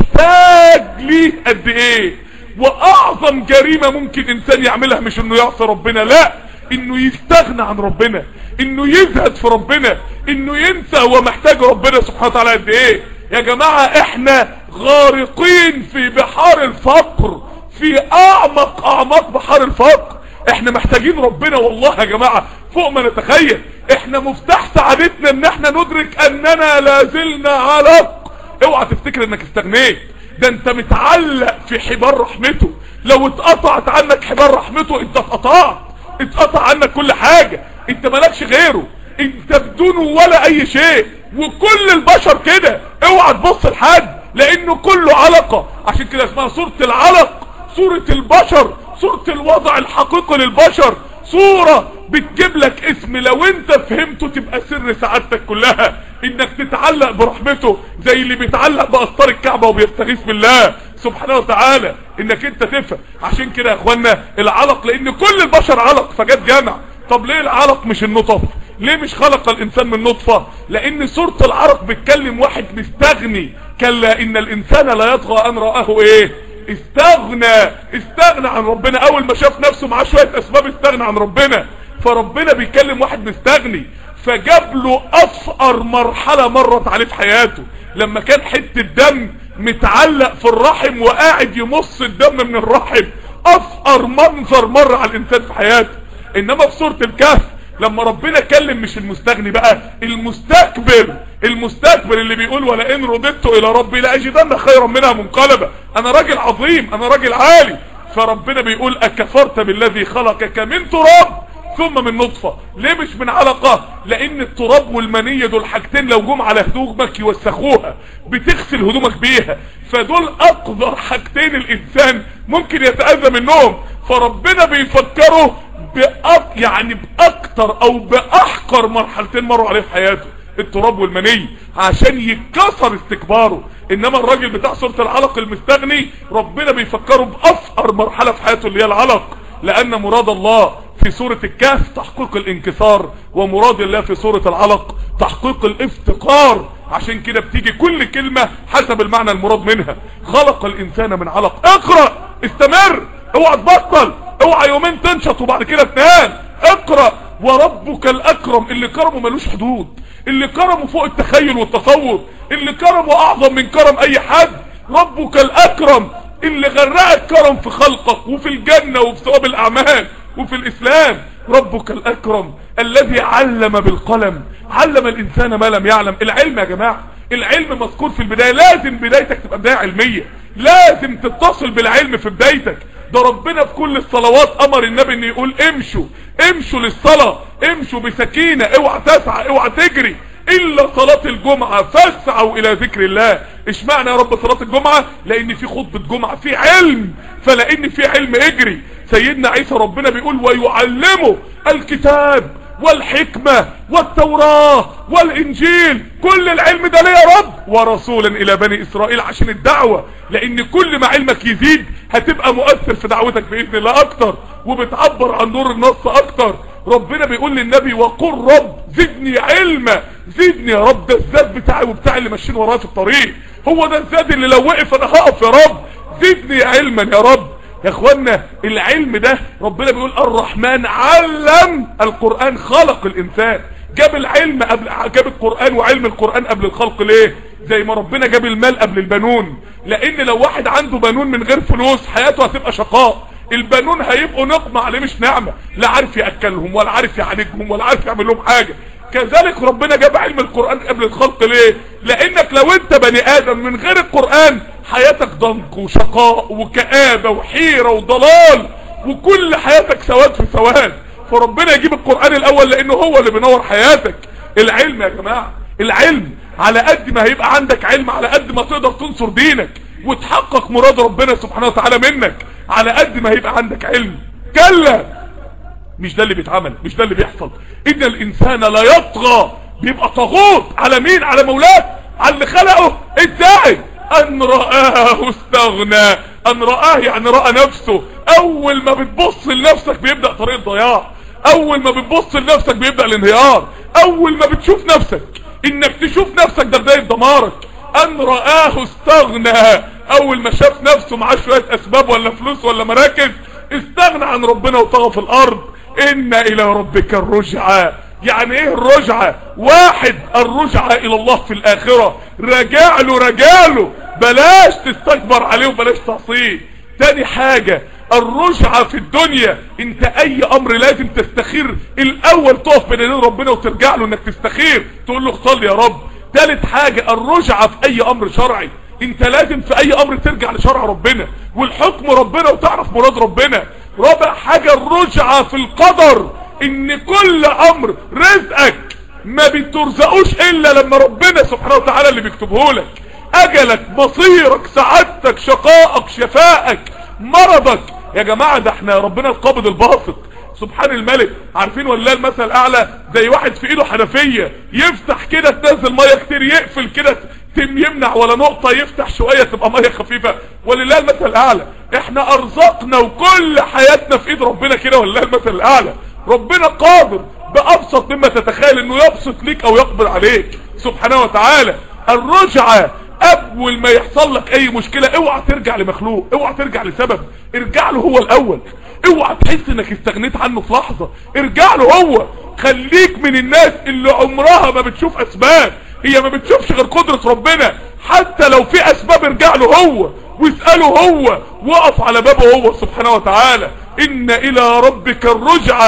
محتاج ليه قد ايه واعظم جريمة ممكن انسان يعملها مش انه يعصي ربنا لا انه يستغنى عن ربنا انه يزهد في ربنا انه ينسى هو محتاج ربنا سبحانه وتعالى قد ايه يا جماعة احنا غارقين في بحار الفقر في اعمق اعماق بحار الفقر احنا محتاجين ربنا والله يا جماعة فوق ما نتخيل احنا مفتاح سعادتنا ان احنا ندرك اننا لازلنا علق اوعى تفتكر انك استغنيت ده انت متعلق في حبال رحمته لو اتقطعت عنك حبال رحمته انت اتقطعت اتقطع عنك كل حاجة انت مالكش غيره انت بدونه ولا اي شيء وكل البشر كده اوعى تبص لحد لانه كله علقة عشان كده اسمها سورة العلق سورة البشر سورة الوضع الحقيقي للبشر صورة بتجيب لك اسم لو انت فهمته تبقى سر سعادتك كلها انك تتعلق برحمته زي اللي بيتعلق باستار الكعبة وبيستغيث بالله سبحانه وتعالى انك انت تفهم عشان كده يا اخوانا العلق لان كل البشر علق فجت جامع طب ليه العلق مش النطف ليه مش خلق الانسان من نطفة لان سورة العرق بتكلم واحد مستغني كلا ان الانسان لا يطغى ان رآه ايه استغنى استغنى عن ربنا اول ما شاف نفسه معاه شوية اسباب استغنى عن ربنا فربنا بيكلم واحد مستغني فجاب له افقر مرحلة مرت عليه في حياته لما كان حتة دم متعلق في الرحم وقاعد يمص الدم من الرحم افقر منظر مر على الانسان في حياته انما في سورة الكهف لما ربنا كلم مش المستغني بقى المستكبر المستكبر اللي بيقول ولئن رددت الى ربي لاجدن خيرا منها منقلبا انا راجل عظيم انا راجل عالي فربنا بيقول اكفرت بالذي خلقك من تراب ثم من نطفة ليه مش من علقة لان التراب والمنية دول حاجتين لو جم على هدومك يوسخوها بتغسل هدومك بيها فدول اقذر حاجتين الانسان ممكن يتأذى منهم فربنا بيفكره بأك يعني باكتر او باحقر مرحلتين مروا عليه في حياته التراب والمني عشان يتكسر استكباره انما الراجل بتاع سورة العلق المستغني ربنا بيفكره بافقر مرحلة في حياته اللي هي العلق لان مراد الله في سورة الكهف تحقيق الانكسار ومراد الله في سورة العلق تحقيق الافتقار عشان كده بتيجي كل كلمة حسب المعنى المراد منها خلق الانسان من علق اقرأ استمر اوعى تبطل اوعى يومين تنشط وبعد كده تنام اقرأ وربك الاكرم اللي كرمه ملوش حدود اللي كرمه فوق التخيل والتصور اللي كرمه اعظم من كرم اي حد ربك الاكرم اللي غرقك كرم في خلقك وفي الجنة وفي ثواب الاعمال وفي الاسلام ربك الاكرم الذي علم بالقلم علم الانسان ما لم يعلم العلم يا جماعة العلم مذكور في البداية لازم بدايتك تبقى بداية علمية لازم تتصل بالعلم في بدايتك ده ربنا في كل الصلوات امر النبي ان يقول امشوا امشوا للصلاة امشوا بسكينة اوعى تسعى اوعى تجري الا صلاة الجمعة فاسعوا الى ذكر الله اشمعنى يا رب صلاة الجمعة لان في خطبة جمعة في علم فلان في علم اجري سيدنا عيسى ربنا بيقول ويعلمه الكتاب والحكمة والتوراة والانجيل كل العلم ده ليه يا رب ورسولا الى بني اسرائيل عشان الدعوة لان كل ما علمك يزيد هتبقى مؤثر في دعوتك باذن الله اكتر وبتعبر عن نور النص اكتر ربنا بيقول للنبي وقل رب زدني علما زدني يا رب ده الزاد بتاعي وبتاع اللي ماشيين ورايا في الطريق هو ده الزاد اللي لو وقف انا هقف يا رب زدني علما يا رب يا اخوانا العلم ده ربنا بيقول الرحمن علم القرآن خلق الانسان جاب العلم قبل جاب القرآن وعلم القرآن قبل الخلق ليه زي ما ربنا جاب المال قبل البنون لان لو واحد عنده بنون من غير فلوس حياته هتبقى شقاء البنون هيبقوا نقمة عليه مش نعمة لا عارف يأكلهم ولا عارف يعالجهم ولا عارف يعمل لهم حاجة كذلك ربنا جاب علم القرآن قبل الخلق ليه لانك لو انت بني ادم من غير القرآن حياتك ضنك وشقاء وكآبة وحيرة وضلال وكل حياتك سواد في سواد فربنا يجيب القرآن الاول لانه هو اللي بينور حياتك العلم يا جماعة العلم على قد ما هيبقى عندك علم على قد ما تقدر تنصر دينك وتحقق مراد ربنا سبحانه وتعالى منك على قد ما هيبقى عندك علم كلا مش ده اللي بيتعمل مش ده اللي بيحصل ان الانسان لا يطغى بيبقى طاغوت على مين على مولاه على اللي خلقه ازاي ان رآه استغنى ان رآه يعني رأى نفسه اول ما بتبص لنفسك بيبدأ طريق الضياع اول ما بتبص لنفسك بيبدأ الانهيار اول ما بتشوف نفسك انك تشوف نفسك ده بداية دمارك ان رآه استغنى اول ما شاف نفسه معاه شوية اسباب ولا فلوس ولا مراكز استغنى عن ربنا وطغى في الارض ان الى ربك الرجعة يعني ايه الرجعة واحد الرجعة الى الله في الاخرة رجع له رجع له بلاش تستكبر عليه وبلاش تعصيه تاني حاجة الرجعة في الدنيا انت اي امر لازم تستخير الاول تقف بين يدين ربنا وترجع له انك تستخير تقول له اختار يا رب تالت حاجة الرجعة في اي امر شرعي انت لازم في اي امر ترجع لشرع ربنا والحكم ربنا وتعرف مراد ربنا رابع حاجة الرجعة في القدر ان كل امر رزقك ما بترزقوش الا لما ربنا سبحانه وتعالى اللي بيكتبه لك اجلك مصيرك سعادتك شقائك شفائك مرضك يا جماعة ده احنا ربنا القابض الباسط سبحان الملك عارفين والله المثل الاعلى زي واحد في ايده حنفية يفتح كده تنزل مية كتير يقفل كده تم يمنع ولا نقطة يفتح شوية تبقى مية خفيفة ولله المثل الاعلى احنا ارزقنا وكل حياتنا في ايد ربنا كده ولله المثل الاعلى ربنا قادر بابسط مما تتخيل انه يبسط ليك او يقبل عليك سبحانه وتعالى الرجعة اول ما يحصل لك اي مشكلة اوعى ترجع لمخلوق اوعى ترجع لسبب ارجع له هو الاول اوعى تحس انك استغنيت عنه في لحظة ارجع له هو خليك من الناس اللي عمرها ما بتشوف اسباب هي ما بتشوفش غير قدرة ربنا حتى لو في اسباب ارجع له هو واسأله هو وقف على بابه هو سبحانه وتعالى ان الى ربك الرجعة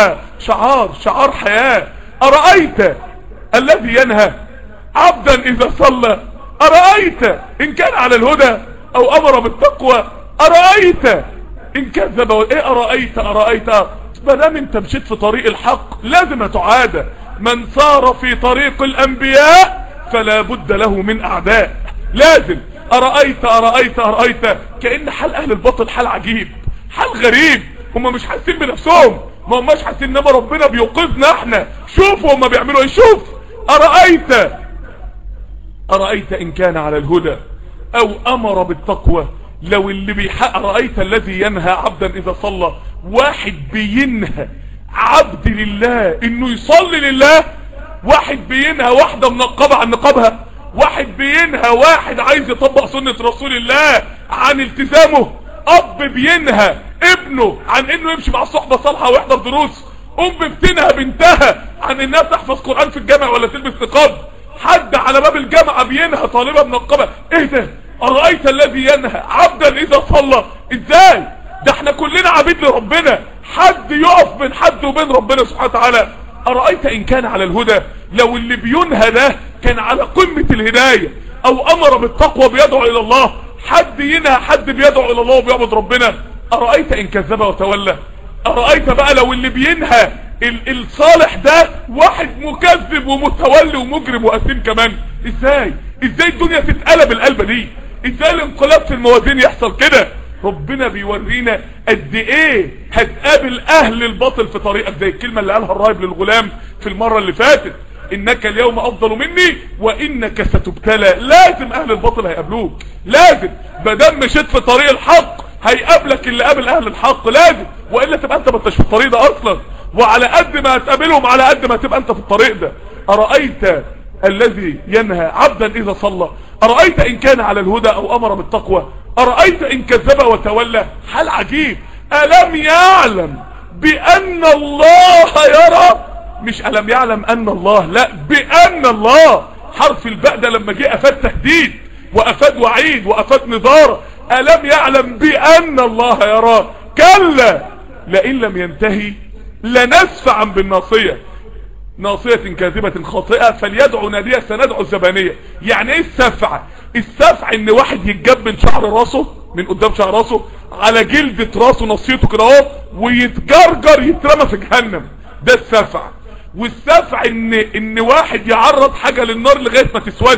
شعار شعار حياة أرأيت الذي ينهى عبدا إذا صلى أرأيت إن كان على الهدى أو أمر بالتقوى أرأيت إن كذب إيه أرأيت أرأيت ما دام أنت مشيت في طريق الحق لازم تعاد من صار في طريق الأنبياء فلا بد له من أعداء لازم أرأيت أرأيت أرأيت كأن حال أهل الباطل حال عجيب حال غريب هم مش حاسين بنفسهم ما هماش حاسين انما ربنا بيوقظنا احنا شوفوا هم بيعملوا ايه شوف أرأيت أرأيت إن كان على الهدى أو أمر بالتقوى لو اللي بيحق رأيت الذي ينهى عبدا إذا صلى واحد بينهى عبد لله إنه يصلي لله واحد بينهى واحدة منقبة عن نقابها واحد بينهى واحد عايز يطبق سنة رسول الله عن التزامه أب بينهى ابنه عن إنه يمشي مع الصحبة صالحة ويحضر دروس أم بتنهى بنتها عن إنها تحفظ قرآن في الجامع ولا تلبس نقاب حد على باب الجامعة بينهى طالبة منقبة ايه ده أرأيت الذي ينهى عبدا إذا صلى ازاي ده احنا كلنا عبيد لربنا حد يقف بين حد وبين ربنا سبحانه وتعالى أرأيت إن كان على الهدى لو اللي بينهى ده كان على قمة الهداية أو أمر بالتقوى بيدعو إلى الله حد ينهى حد بيدعو إلى الله وبيعبد ربنا أرأيت إن كذب وتولى أرأيت بقى لو اللي بينهى الصالح ده واحد مكذب ومتولي ومجرم وأثيم كمان ازاي ازاي الدنيا تتقلب القلبة دي ازاي الانقلاب في الموازين يحصل كده ربنا بيورينا قد ايه هتقابل اهل الباطل في طريقك زي الكلمة اللي قالها الرايب للغلام في المرة اللي فاتت انك اليوم افضل مني وانك ستبتلى لازم اهل الباطل هيقابلوك لازم بدل مشيت في طريق الحق هيقابلك اللي قابل اهل الحق لازم والا تبقى انت ما انتش في الطريق ده اصلا وعلى قد ما هتقابلهم على قد ما تبقى انت في الطريق ده أرأيت الذي ينهى عبدا إذا صلى أرأيت إن كان على الهدى أو أمر بالتقوى أرأيت إن كذب وتولى حال عجيب ألم يعلم بأن الله يرى مش ألم يعلم أن الله لا بأن الله حرف الباء ده لما جه أفاد تهديد وأفاد وعيد وأفاد نظارة ألم يعلم بأن الله يرى كلا لئن لم ينتهي لنسفعا بالناصية ناصية كاذبة خاطئة فليدعو نادية سندعو الزبانية يعني ايه السفع السفع ان واحد يتجاب من شعر راسه من قدام شعر راسه على جلدة راسه نصيته كده اهو ويتجرجر يترمى في جهنم ده السفع والسفع ان ان واحد يعرض حاجة للنار لغاية ما تسود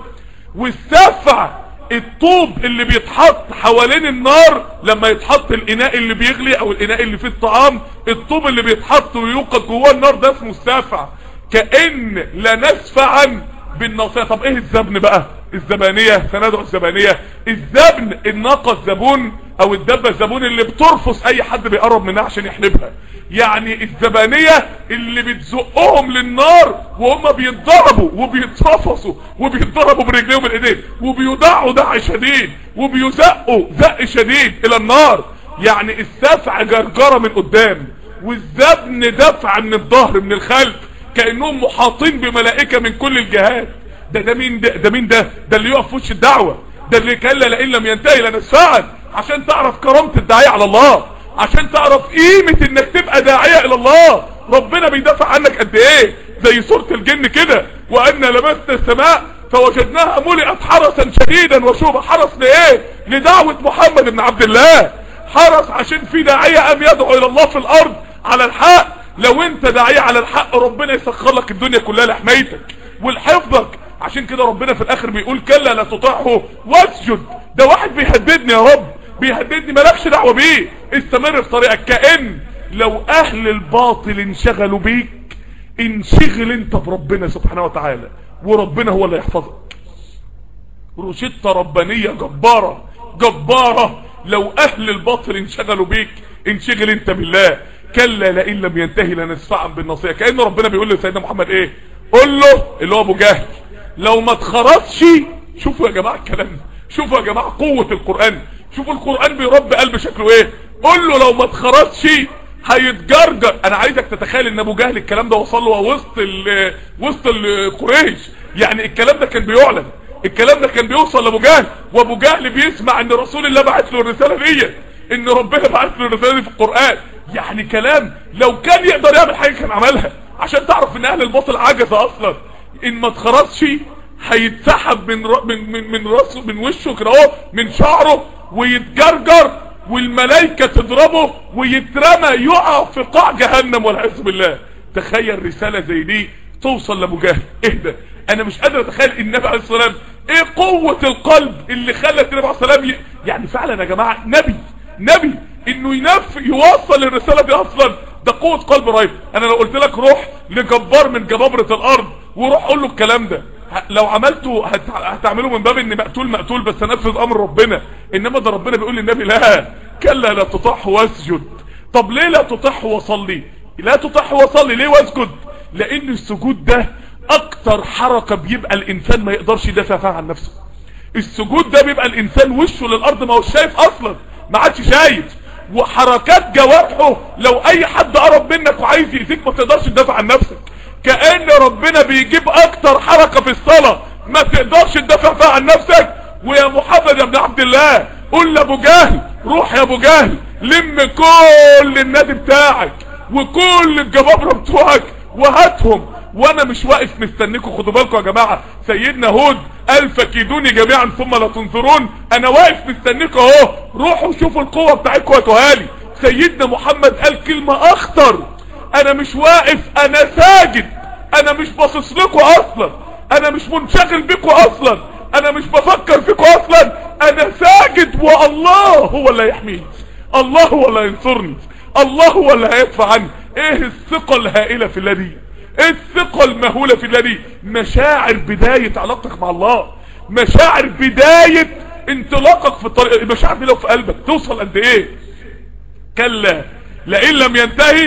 والسفع الطوب اللي بيتحط حوالين النار لما يتحط الاناء اللي بيغلي او الاناء اللي فيه الطعام الطوب اللي بيتحط ويوقد جواه النار ده اسمه السافع كأن لا نسفعا بالناصية طب ايه الزبن بقى الزبانية سندعو الزبانية الزبن الناقة الزبون او الدبة الزبون اللي بترفص اي حد بيقرب منها عشان يحلبها يعني الزبانية اللي بتزقهم للنار وهم بيتضربوا وبيترفصوا وبيتضربوا برجليهم بالايدين وبيدعوا دع شديد وبيزقوا زق شديد الى النار يعني السفع جرجرة من قدام والزبن دفع من الظهر من الخلف كأنهم محاطين بملائكة من كل الجهات ده ده مين ده ده مين ده ده اللي يقف في وش الدعوة ده اللي كلا لئن لم ينتهي لنسفعا عشان تعرف كرامة الداعية على الله عشان تعرف قيمة انك تبقى داعية الى الله ربنا بيدافع عنك قد ايه زي سورة الجن كده وان لمسنا السماء فوجدناها ملئت حرسا شديدا وشوبا حرس لايه لدعوة محمد بن عبد الله حرس عشان في داعية قام يدعو الى الله في الارض على الحق لو انت داعية على الحق ربنا يسخر لك الدنيا كلها لحمايتك ولحفظك عشان كده ربنا في الاخر بيقول كلا لا تطيعه واسجد ده واحد بيهددني يا رب بيهددني مالكش دعوه بيه استمر في طريقك كأن لو اهل الباطل انشغلوا بيك انشغل انت بربنا سبحانه وتعالى وربنا هو اللي يحفظك روشتة ربانية جبارة جبارة لو اهل الباطل انشغلوا بيك انشغل انت بالله كلا لئن لم ينتهي لنسفعا بالنصيحة كأن ربنا بيقول لسيدنا محمد ايه قول له اللي هو ابو جهل لو ما اتخرجش شوفوا يا جماعة الكلام ده شوفوا يا جماعة قوة القرآن شوفوا القرآن بيربي قلب شكله ايه قول له لو ما اتخرجش هيتجرجر انا عايزك تتخيل ان ابو جهل الكلام ده وصل له وسط ال وسط القريش يعني الكلام ده كان بيعلن الكلام ده كان بيوصل لابو جهل وابو جهل بيسمع ان رسول الله بعت له الرساله دي ان ربنا بعت له الرساله دي في القران يعني كلام لو كان يقدر يعمل حاجة كان عملها عشان تعرف ان اهل الباطل عجز اصلا ان ما اتخرجش هيتسحب من ر... من من من راسه من وشه كده اهو من شعره ويتجرجر والملائكه تضربه ويترمى يقع في قاع جهنم والعياذ بالله تخيل رساله زي دي توصل لابو جهل اهدى انا مش قادر اتخيل النبي عليه الصلاه والسلام ايه قوه القلب اللي خلت النبي عليه الصلاه والسلام ي... يعني فعلا يا جماعه نبي نبي انه ينف يوصل الرساله دي اصلا ده قوه قلب رهيب انا لو قلت لك روح لجبار من جبابره الارض وروح قول له الكلام ده لو عملته هت... هتعمله من باب ان مقتول مقتول بس انفذ امر ربنا انما ده ربنا بيقول للنبي لا كلا لا تطح واسجد طب ليه لا تطح وصلي لا تطح وصلي ليه واسجد لان السجود ده اكتر حركة بيبقى الانسان ما يقدرش يدافع فيها عن نفسه السجود ده بيبقى الانسان وشه للارض ما هوش شايف اصلا ما عادش شايف وحركات جوارحه لو اي حد قرب منك وعايز يأذيك ما تقدرش تدافع عن نفسك كأن ربنا بيجيب اكتر حركة في الصلاة ما تقدرش تدافع فيها عن نفسك ويا محمد يا ابن عبد الله قول لابو جهل روح يا ابو جهل لم كل النادي بتاعك وكل الجبابرة بتوعك وهاتهم وانا مش واقف مستنيكم خدوا بالكم يا جماعة سيدنا هود قال فكيدوني جميعا ثم لا تنظرون انا واقف مستنيكم اهو روحوا شوفوا القوة بتاعتكم وهاتوها لي سيدنا محمد قال كلمة اخطر انا مش واقف انا ساجد انا مش باصص لكم اصلا انا مش منشغل بكم اصلا انا مش بفكر فيكم اصلا انا ساجد والله هو اللي هيحميني الله هو اللي هينصرني الله هو اللي هيدفع عني ايه الثقة الهائلة في الله دي ايه الثقة المهولة في الله دي مشاعر بداية علاقتك مع الله مشاعر بداية انطلاقك في الطريق المشاعر دي لو في قلبك توصل قد ايه كلا لئن لم ينتهي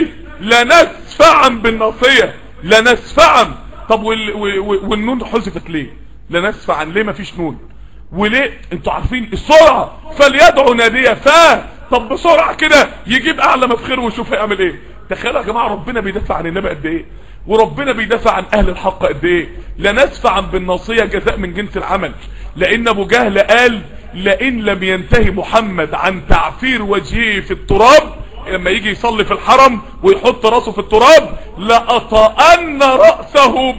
لنسفعا بالناصية لنسفعا طب وال... والنون حذفت ليه لنسفعا ليه مفيش نون وليه انتوا عارفين السرعة فليدعو نادية فا طب بسرعة كده يجيب اعلى مفخره ويشوف هيعمل ايه تخيلوا يا جماعة ربنا بيدافع عن النبي قد ايه وربنا بيدافع عن اهل الحق قد ايه لنسفعا بالناصية جزاء من جنس العمل لان ابو جهل قال لئن لم ينتهي محمد عن تعفير وجهه في التراب لما يجي يصلي في الحرم ويحط راسه في التراب لأطأن رأسه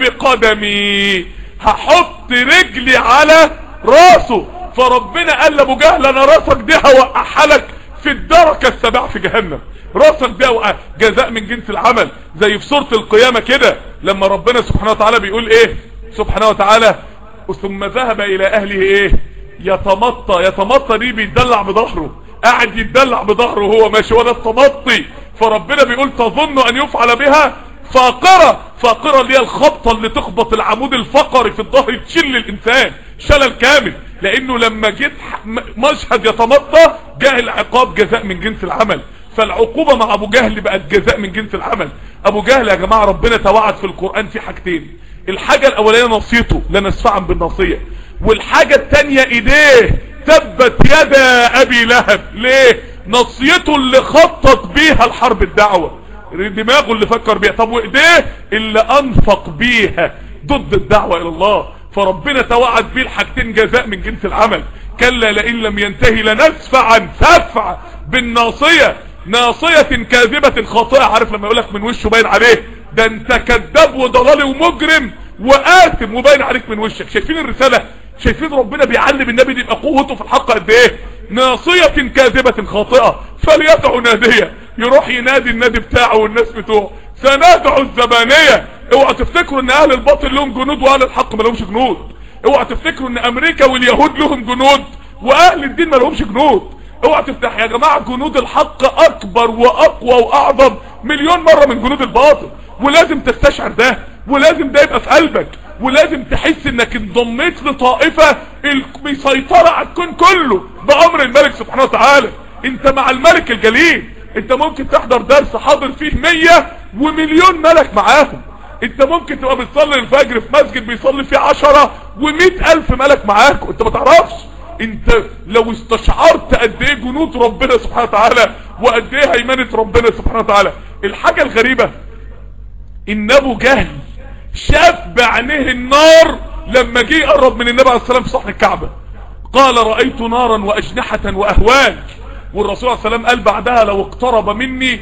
بقدمي هحط رجلي على راسه فربنا قال لابو جهل انا راسك دي هوقعها لك في الدركة السبع في جهنم راسك ده وقع جزاء من جنس العمل زي في سورة القيامة كده لما ربنا سبحانه وتعالى بيقول ايه سبحانه وتعالى ثم ذهب الى اهله ايه يتمطى يتمطى دي بيتدلع بظهره قاعد يتدلع بظهره وهو ماشي ولا التمطي فربنا بيقول تظن ان يفعل بها فاقرة فاقرة اللي هي الخبطة اللي تخبط العمود الفقري في الظهر تشل الانسان شلل كامل لانه لما جيت مشهد يتمطى جاء العقاب جزاء من جنس العمل فالعقوبة مع ابو جهل بقت جزاء من جنس العمل ابو جهل يا جماعة ربنا توعد في القرآن في حاجتين الحاجة الاولانية نصيته لنسفعا بالنصية والحاجة التانية ايديه تبت يدا ابي لهب ليه نصيته اللي خطط بيها الحرب الدعوة دماغه اللي فكر بيها طب وايديه اللي انفق بيها ضد الدعوة الى الله فربنا توعد بيه الحاجتين جزاء من جنس العمل كلا لئن لم ينتهي لنسفعا سفع بالناصية ناصية كاذبة خاطئة عارف لما يقولك من وشه باين عليه ده انت كذاب وضلالي ومجرم وآثم وباين عليك من وشك شايفين الرسالة شايفين ربنا بيعلم النبي دي يبقى قوته في الحق قد ايه ناصية كاذبة خاطئة فليدعو نادية يروح ينادي النادي بتاعه والناس بتوعه سندعو الزبانية اوعى تفتكروا ان اهل الباطل لهم جنود واهل الحق ما لهمش جنود اوعى تفتكروا ان امريكا واليهود لهم جنود واهل الدين ما لهمش جنود اوعى تفتح يا جماعة جنود الحق اكبر واقوى واعظم مليون مرة من جنود الباطل ولازم تستشعر ده ولازم ده يبقى في قلبك ولازم تحس انك انضميت لطائفة مسيطرة على الكون كله بامر الملك سبحانه وتعالى انت مع الملك الجليل انت ممكن تحضر درس حاضر فيه مية ومليون ملك معاهم انت ممكن تبقى بتصلي الفجر في مسجد بيصلي فيه عشرة ومئة الف ملك معاكم انت ما تعرفش انت لو استشعرت قد ايه جنود ربنا سبحانه وتعالى وقد ايه هيمنة ربنا سبحانه وتعالى الحاجة الغريبة ان ابو جهل شاف بعينيه النار لما جه يقرب من النبي عليه السلام في صحن الكعبة قال رأيت نارا واجنحة واهوال والرسول عليه السلام قال بعدها لو اقترب مني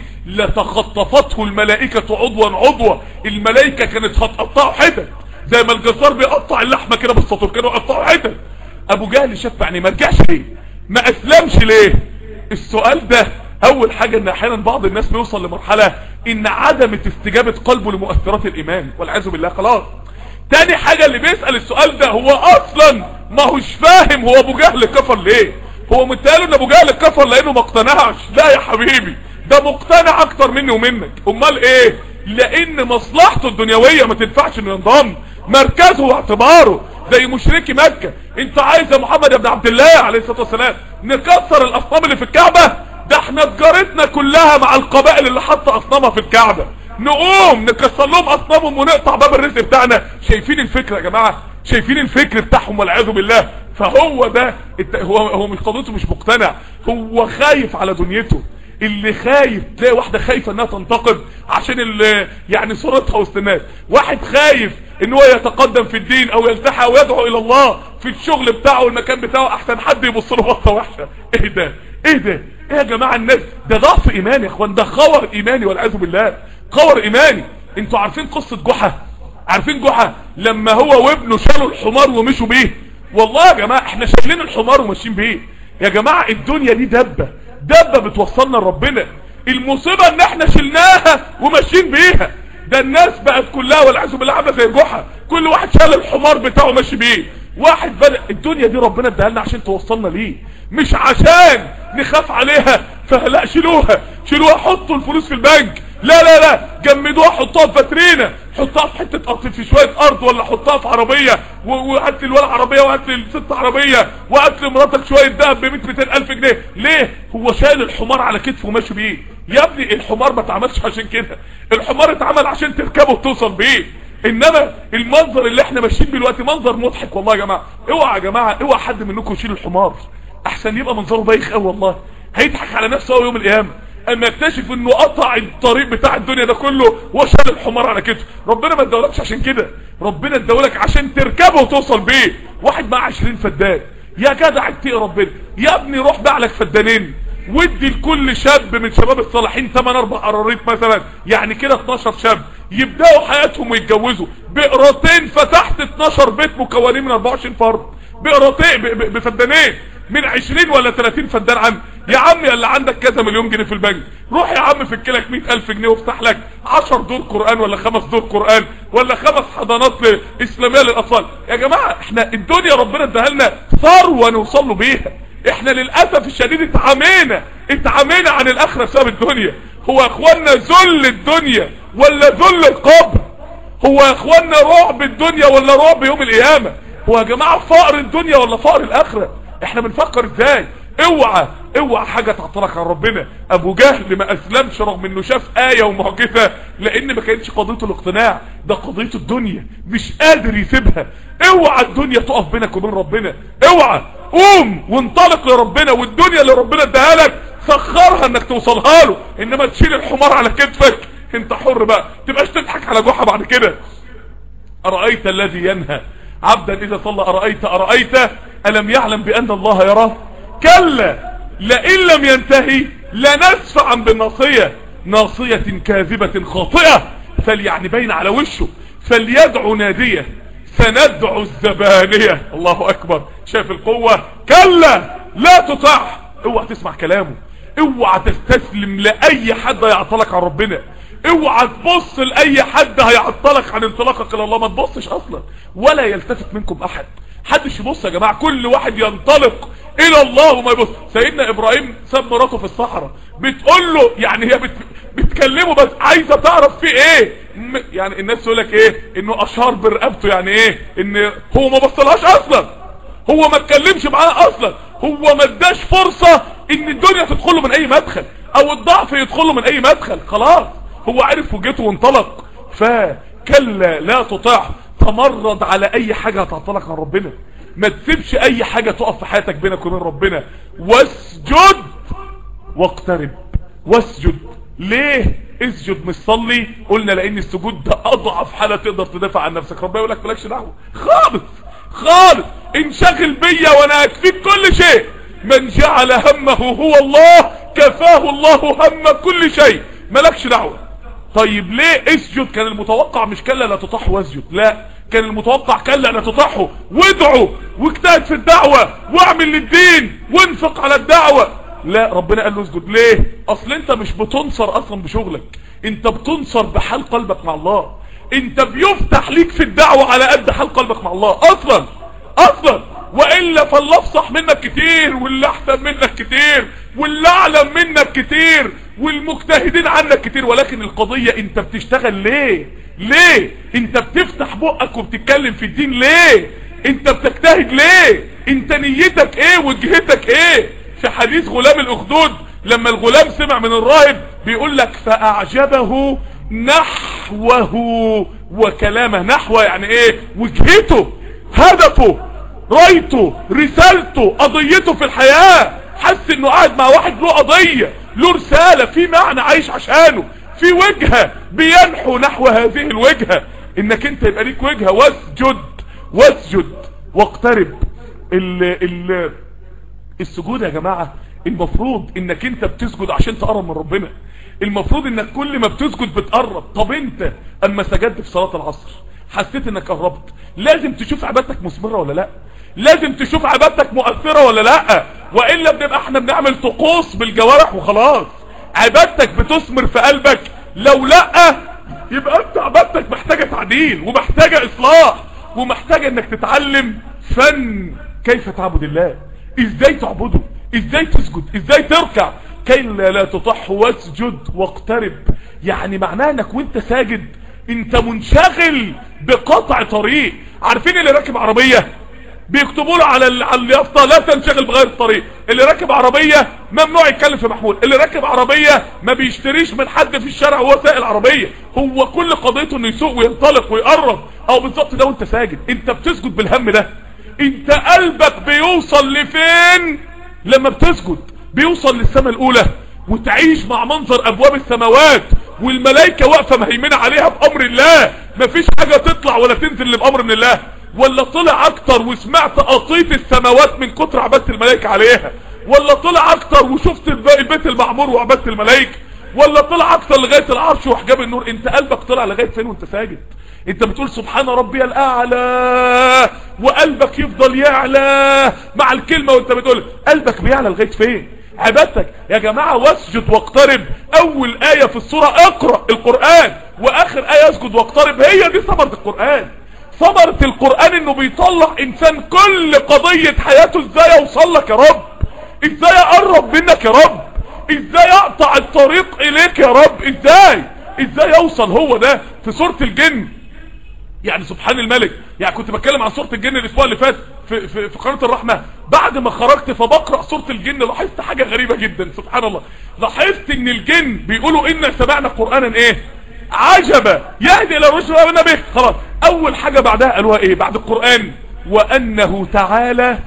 لتخطفته الملائكة عضوا عضوا الملائكة كانت هتقطعه حتت زي ما الجزار بيقطع اللحمة كده بالسطور كانوا يقطعوا حتت ابو جهل شاف يعني ما رجعش ليه ما اسلمش ليه السؤال ده اول حاجة ان احيانا بعض الناس بيوصل لمرحلة ان عدم استجابة قلبه لمؤثرات الايمان والعياذ بالله خلاص تاني حاجة اللي بيسأل السؤال ده هو اصلا ما هوش فاهم هو ابو جهل كفر ليه هو متقال ان ابو جهل كفر لانه ما اقتنعش لا يا حبيبي ده مقتنع اكتر مني ومنك امال ايه لان مصلحته الدنيوية ما تنفعش انه ينضم مركزه واعتباره زي مشركي مكة انت عايز يا محمد يا ابن عبد الله عليه الصلاة والسلام نكسر الاصنام اللي في الكعبة ده احنا تجارتنا كلها مع القبائل اللي حاطه اصنامها في الكعبة نقوم نكسر لهم اصنامهم ونقطع باب الرزق بتاعنا شايفين الفكرة يا جماعة شايفين الفكر بتاعهم والعياذ بالله فهو ده هو هو مش قضيته مش مقتنع هو خايف على دنيته اللي خايف تلاقي واحدة خايفة انها تنتقد عشان اللي يعني صورتها وسط الناس واحد خايف ان هو يتقدم في الدين او يلتحى او يدعو الى الله في الشغل بتاعه والمكان بتاعه احسن حد يبص له بصه وحشه ايه ده ايه ده ايه يا جماعه الناس ده ضعف ايماني يا اخوان ده خور ايماني والعياذ بالله خور ايماني انتوا عارفين قصه جحا عارفين جحا لما هو وابنه شالوا الحمار ومشوا بيه والله يا جماعه احنا شايلين الحمار وماشيين بيه يا جماعه الدنيا دي دبه دبه بتوصلنا لربنا المصيبه ان احنا شلناها وماشيين بيها ده الناس بقت كلها والعياذ بالله عامله زي جحا كل واحد شال الحمار بتاعه ماشي بيه واحد بدأ الدنيا دي ربنا اداها لنا عشان توصلنا ليه مش عشان نخاف عليها فلا شيلوها شيلوها حطوا الفلوس في البنك لا لا لا جمدوها حطوها في فاترينا حطها في حته ارض في شويه ارض ولا حطها في عربيه وهات لي الولد عربيه وهات لي الست عربيه وهات لي مراتك شويه دهب ب 100 200 الف جنيه ليه هو شايل الحمار على كتفه وماشي بيه يا ابني الحمار ما اتعملش عشان كده الحمار اتعمل عشان تركبه وتوصل بيه انما المنظر اللي احنا ماشيين بيه دلوقتي منظر مضحك والله يا جماعه اوعى يا جماعه اوعى حد منكم يشيل الحمار احسن يبقى منظره بايخ قوي والله هيضحك على نفسه قوي يوم القيامه اما يكتشف انه قطع الطريق بتاع الدنيا ده كله وشال الحمار على كتفه ربنا ما ادالكش عشان كده ربنا ادالك عشان تركبه وتوصل بيه واحد معاه 20 فدان يا جدع اتقي ربنا يا ابني روح باع لك فدانين ودي لكل شاب من شباب الصالحين 8 4 قراريط مثلا يعني كده 12 شاب يبداوا حياتهم ويتجوزوا بقراطين فتحت 12 بيت مكونين من 24 فرد بقراطين بفدانين من 20 ولا 30 فدان عم يا عم يا اللي عندك كذا مليون جنيه في البنك روح يا عم فك لك 100000 جنيه وافتح لك 10 دور قران ولا خمس دور قران ولا خمس حضانات اسلاميه للاطفال يا جماعه احنا الدنيا ربنا اداها لنا ثروه نوصل له بيها احنا للاسف الشديد اتعمينا اتعمينا عن الاخره بسبب الدنيا هو يا اخوانا ذل الدنيا ولا ذل القبر هو يا اخوانا رعب الدنيا ولا رعب يوم القيامه هو يا جماعه فقر الدنيا ولا فقر الاخره احنا بنفكر ازاي اوعى اوعى حاجة تعطلك عن ربنا ابو جهل ما اسلمش رغم انه شاف آية ومعجزة لان ما كانتش قضيته الاقتناع ده قضيته الدنيا مش قادر يسيبها اوعى الدنيا تقف بينك وبين ربنا اوعى قوم وانطلق لربنا والدنيا اللي ربنا اداها لك سخرها انك توصلها له انما تشيل الحمار على كتفك انت حر بقى تبقاش تضحك على جحا بعد كده ارايت الذي ينهى عبدا اذا صلى ارايت ارايت الم يعلم بان الله يراه كلا لئن لم ينتهي لنسفعا بالناصية ناصية كاذبة خاطئة فليعني بين على وشه فليدعو نادية سندعو الزبانية الله اكبر شايف القوة كلا لا تطع اوعى تسمع كلامه اوعى تستسلم لاي حد يعطلك عن ربنا اوعى تبص لاي حد هيعطلك عن انطلاقك الى الله ما تبصش اصلا ولا يلتفت منكم احد حدش يبص يا جماعة كل واحد ينطلق الى الله وما يبص سيدنا ابراهيم ساب مراته في الصحراء بتقول له يعني هي بت... بتكلمه بس عايزه تعرف في ايه م... يعني الناس تقول لك ايه انه اشار برقبته يعني ايه ان هو ما بصلهاش اصلا هو ما اتكلمش معاها اصلا هو ما اداش فرصه ان الدنيا تدخل له من اي مدخل او الضعف يدخل له من اي مدخل خلاص هو عرف وجهته وانطلق فكلا لا تطع تمرد على اي حاجه هتعطلك عن ربنا ما تسيبش اي حاجة تقف في حياتك بينك وبين ربنا واسجد واقترب واسجد ليه اسجد مش صلي قلنا لان السجود ده اضعف حالة تقدر تدافع عن نفسك ربنا يقول لك مالكش دعوه خالص خالص انشغل بيا وانا اكفيك كل شيء من جعل همه هو الله كفاه الله هم كل شيء مالكش دعوة طيب ليه اسجد كان المتوقع مش كلا لا تطح واسجد لا كان المتوقع كلا لا تطحه وادعوا واجتهد في الدعوة واعمل للدين وانفق على الدعوة لا ربنا قال له اسجد ليه اصل انت مش بتنصر اصلا بشغلك انت بتنصر بحال قلبك مع الله انت بيفتح ليك في الدعوة على قد حال قلبك مع الله اصلا اصلا والا فالله افصح منك كتير واللي احسن منك كتير واللي اعلم منك كتير والمجتهدين عنك كتير ولكن القضية انت بتشتغل ليه ليه انت بتفتح بقك وبتتكلم في الدين ليه انت بتجتهد ليه انت نيتك ايه وجهتك ايه في حديث غلام الاخدود لما الغلام سمع من الراهب بيقول لك فاعجبه نحوه وكلامه نحوه يعني ايه وجهته هدفه رايته رسالته قضيته في الحياة حس انه قاعد مع واحد له قضية له رسالة في معنى عايش عشانه في وجهة بينحو نحو هذه الوجهة انك انت يبقى ليك وجهة واسجد واسجد واقترب ال ال السجود يا جماعة المفروض انك انت بتسجد عشان تقرب من ربنا المفروض انك كل ما بتسجد بتقرب طب انت اما سجدت في صلاة العصر حسيت انك قربت لازم تشوف عبادتك مثمرة ولا لا لازم تشوف عبادتك مؤثرة ولا لا وإلا بنبقى احنا بنعمل طقوس بالجوارح وخلاص عبادتك بتثمر في قلبك لو لا يبقى انت عبادتك محتاجة تعديل ومحتاجة اصلاح ومحتاجة انك تتعلم فن كيف تعبد الله ازاي تعبده ازاي تسجد ازاي تركع كي لا تطح واسجد واقترب يعني معناه انك وانت ساجد انت منشغل بقطع طريق عارفين اللي راكب عربية بيكتبوا له على على اليافطه لا تنشغل بغير الطريق اللي راكب عربيه ممنوع يتكلم في محمول اللي راكب عربيه ما بيشتريش من حد في الشارع وهو سائق العربيه هو كل قضيته انه يسوق وينطلق ويقرب او بالظبط ده وانت ساجد انت بتسجد بالهم ده انت قلبك بيوصل لفين لما بتسجد بيوصل للسماء الاولى وتعيش مع منظر ابواب السماوات والملائكه واقفه مهيمنه عليها بامر الله مفيش حاجه تطلع ولا تنزل اللي بامر من الله ولا طلع اكتر وسمعت قطيط السماوات من كتر عبادة الملائكة عليها ولا طلع اكتر وشفت البيت المعمور وعبادة الملائكة ولا طلع اكتر لغاية العرش وحجاب النور انت قلبك طلع لغاية فين وانت ساجد انت بتقول سبحان ربي الاعلى وقلبك يفضل يعلى مع الكلمة وانت بتقول قلبك بيعلى لغاية فين عبادتك يا جماعة واسجد واقترب اول اية في السورة اقرأ القرآن واخر اية اسجد واقترب هي دي ثمرة القرآن ثمرة القرآن انه بيطلع انسان كل قضية حياته ازاي اوصل لك يا رب ازاي اقرب منك يا رب ازاي اقطع الطريق اليك يا رب ازاي ازاي اوصل هو ده في سورة الجن يعني سبحان الملك يعني كنت بتكلم عن سورة الجن الاسبوع اللي فات في, في, في قناة الرحمة بعد ما خرجت فبقرأ سورة الجن لاحظت حاجة غريبة جدا سبحان الله لاحظت ان الجن بيقولوا انا سمعنا قرآنا ايه عجبا يهدي الى الرشد وامنا به خلاص اول حاجة بعدها قالوها ايه بعد القرآن وانه تعالى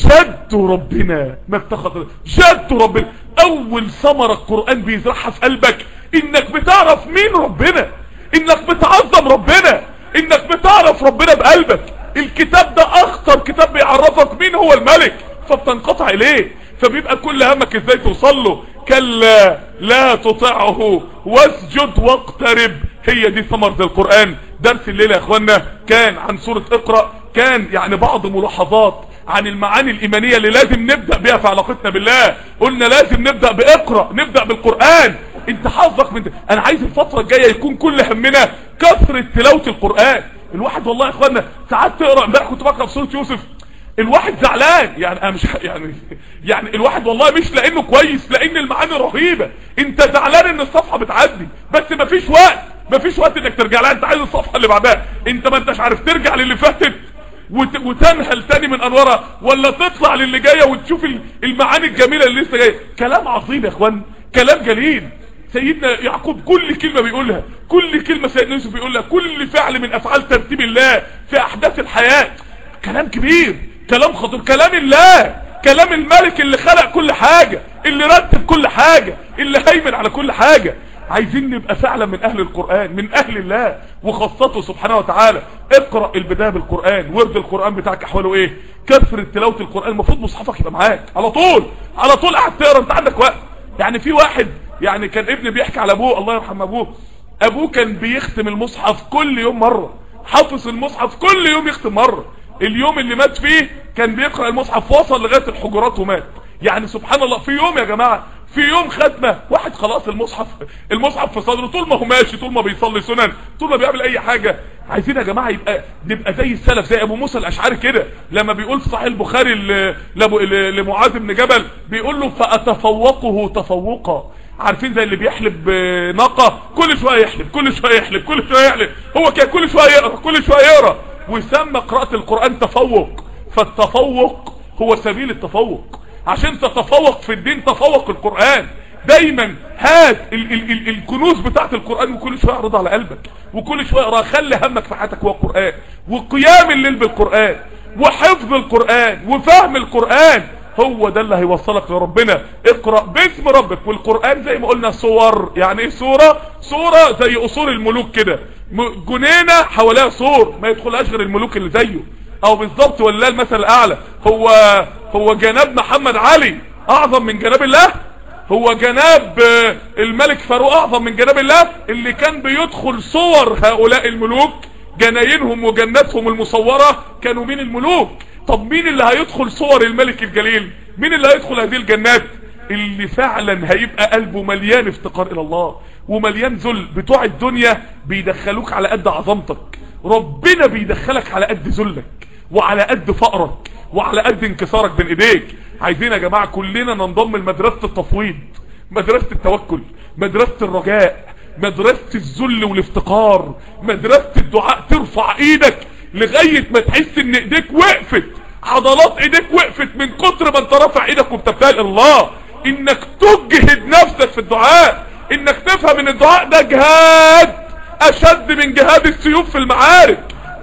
جد ربنا ما اتخذ جد ربنا اول ثمرة القرآن بيزرعها في قلبك انك بتعرف مين ربنا انك بتعظم ربنا انك بتعرف ربنا بقلبك الكتاب ده اخطر كتاب بيعرفك مين هو الملك فبتنقطع اليه فبيبقى كل همك ازاي توصل له كلا لا تطعه واسجد واقترب هي دي ثمرة القرآن درس الليلة يا اخوانا كان عن سورة اقرأ كان يعني بعض ملاحظات عن المعاني الإيمانية اللي لازم نبدأ بها في علاقتنا بالله قلنا لازم نبدأ بإقرأ نبدأ بالقرآن انت حظك من ده. انا عايز الفترة الجاية يكون كل همنا كثرة تلاوة القرآن الواحد والله يا اخوانا ساعات تقرأ امبارح كنت بقرأ في سورة يوسف الواحد زعلان يعني انا مش يعني يعني الواحد والله مش لانه كويس لان المعاني رهيبة انت زعلان ان الصفحة بتعدي بس مفيش وقت مفيش وقت انك ترجع لها انت عايز الصفحة اللي بعدها انت ما انتش عارف ترجع للي فاتت وت... وتنهل تاني من انوارها ولا تطلع للي جايه وتشوف المعاني الجميله اللي لسه جايه كلام عظيم يا اخوان كلام جليل سيدنا يعقوب كل كلمة بيقولها كل كلمة سيدنا يوسف بيقولها كل فعل من افعال ترتيب الله في احداث الحياة كلام كبير كلام خطير كلام الله كلام الملك اللي خلق كل حاجة اللي رتب كل حاجة اللي هيمن على كل حاجة عايزين نبقى فعلا من اهل القرآن من اهل الله وخاصته سبحانه وتعالى اقرأ البداية بالقرآن ورد القرآن بتاعك احواله ايه كثرة تلاوة القرآن المفروض مصحفك يبقى معاك على طول على طول قاعد تقرا انت عندك وقت يعني في واحد يعني كان ابني بيحكي على ابوه الله يرحم ابوه ابوه كان بيختم المصحف كل يوم مرة حافظ المصحف كل يوم يختم مرة اليوم اللي مات فيه كان بيقرأ المصحف وصل لغاية الحجرات ومات يعني سبحان الله في يوم يا جماعة في يوم ختمة واحد خلاص المصحف المصحف في صدره طول ما هو ماشي طول ما بيصلي سنن طول ما بيعمل اي حاجة عايزين يا جماعة يبقى نبقى زي السلف زي ابو موسى الاشعري كده لما بيقول في صحيح البخاري ل- لأبو- ل- لمعاذ بن جبل بيقول له فاتفوقه تفوقا عارفين زي اللي بيحلب آه، ناقة كل شوية يحلب كل شوية يحلب كل شوية يحلب هو كده كل شوية يقرأ كل شوية يقرأ ويسمى قراءة القرآن تفوق فالتفوق هو سبيل التفوق عشان تتفوق في الدين تفوق القرآن دايما هات ال ال ال الكنوز بتاعت القرآن وكل شوية اعرضها على قلبك وكل شوية اقرأ خلي همك في حياتك هو القرآن وقيام الليل بالقرآن وحفظ القرآن وفهم القرآن هو ده اللي هيوصلك لربنا اقرأ باسم ربك والقرآن زي ما قلنا صور يعني ايه صورة صورة زي قصور الملوك كده م- جنينة حواليها سور ما يدخلهاش غير الملوك اللي زيه او بالظبط ولله المثل الاعلى هو هو جناب محمد علي اعظم من جناب الله هو جناب آه، الملك فاروق اعظم من جناب الله اللي كان بيدخل صور هؤلاء الملوك جناينهم وجناتهم المصورة كانوا مين الملوك طب مين اللي هيدخل صور الملك الجليل مين اللي هيدخل هذه الجنات اللي فعلا هيبقى قلبه مليان افتقار الى الله ومليان ذل بتوع الدنيا بيدخلوك على قد عظمتك ربنا بيدخلك على قد ذلك وعلى قد فقرك وعلى قد انكسارك بين ايديك عايزين يا جماعة كلنا ننضم لمدرسة التفويض مدرسة التوكل مدرسة الرجاء مدرسة الذل والافتقار مدرسة الدعاء ترفع ايدك لغاية ما تحس ان ايديك وقفت عضلات ايديك وقفت من كتر ما انت رافع ايدك وبتبتهل الى الله انك تجهد نفسك في الدعاء انك تفهم ان الدعاء ده جهاد اشد من جهاد السيوف في المعارك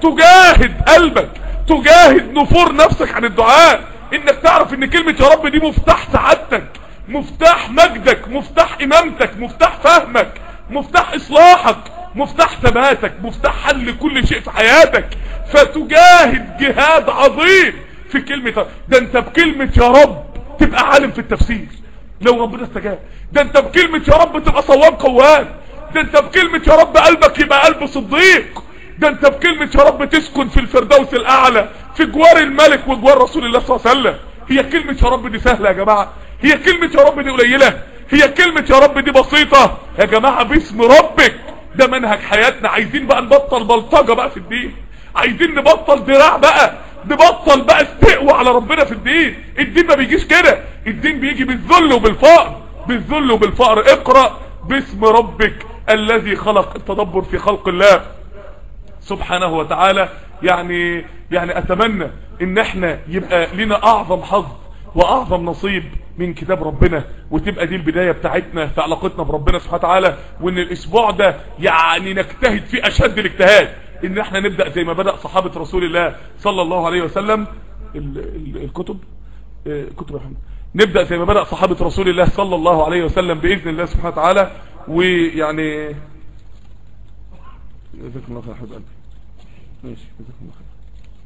تجاهد قلبك تجاهد نفور نفسك عن الدعاء انك تعرف ان كلمة يا رب دي مفتاح سعادتك مفتاح مجدك مفتاح امامتك مفتاح فهمك مفتاح اصلاحك مفتاح ثباتك مفتاح حل كل شيء في حياتك فتجاهد جهاد عظيم في كلمة ده انت بكلمة يا رب تبقى عالم في التفسير لو ربنا استجاب ده انت بكلمة يا رب تبقى صواب قوام ده انت بكلمة يا رب قلبك يبقى قلب صديق ده انت بكلمة يا رب تسكن في الفردوس الاعلى في جوار الملك وجوار رسول الله صلى الله عليه وسلم هي كلمة يا رب دي سهلة يا جماعة هي كلمة يا رب دي قليلة هي كلمة يا رب دي بسيطة يا جماعة باسم ربك ده منهج حياتنا عايزين بقى نبطل بلطجة بقى في الدين عايزين نبطل دراع بقى نبطل بقى استقوى على ربنا في الدين الدين ما بيجيش كده الدين بيجي بالذل وبالفقر بالذل وبالفقر اقرأ باسم ربك الذي خلق التدبر في خلق الله سبحانه وتعالى يعني يعني اتمنى ان احنا يبقى لنا اعظم حظ واعظم نصيب من كتاب ربنا وتبقى دي البداية بتاعتنا في علاقتنا بربنا سبحانه وتعالى وان الاسبوع ده يعني نجتهد فيه اشد الاجتهاد ان احنا نبدأ زي ما بدأ صحابة رسول الله صلى الله عليه وسلم ال ال الكتب آه، كتب يا محمد نبدأ زي ما بدأ صحابة رسول الله صلى الله عليه وسلم بإذن الله سبحانه وتعالى ويعني جزاكم الله خير يا حبيب قلبي ماشي جزاكم الله خير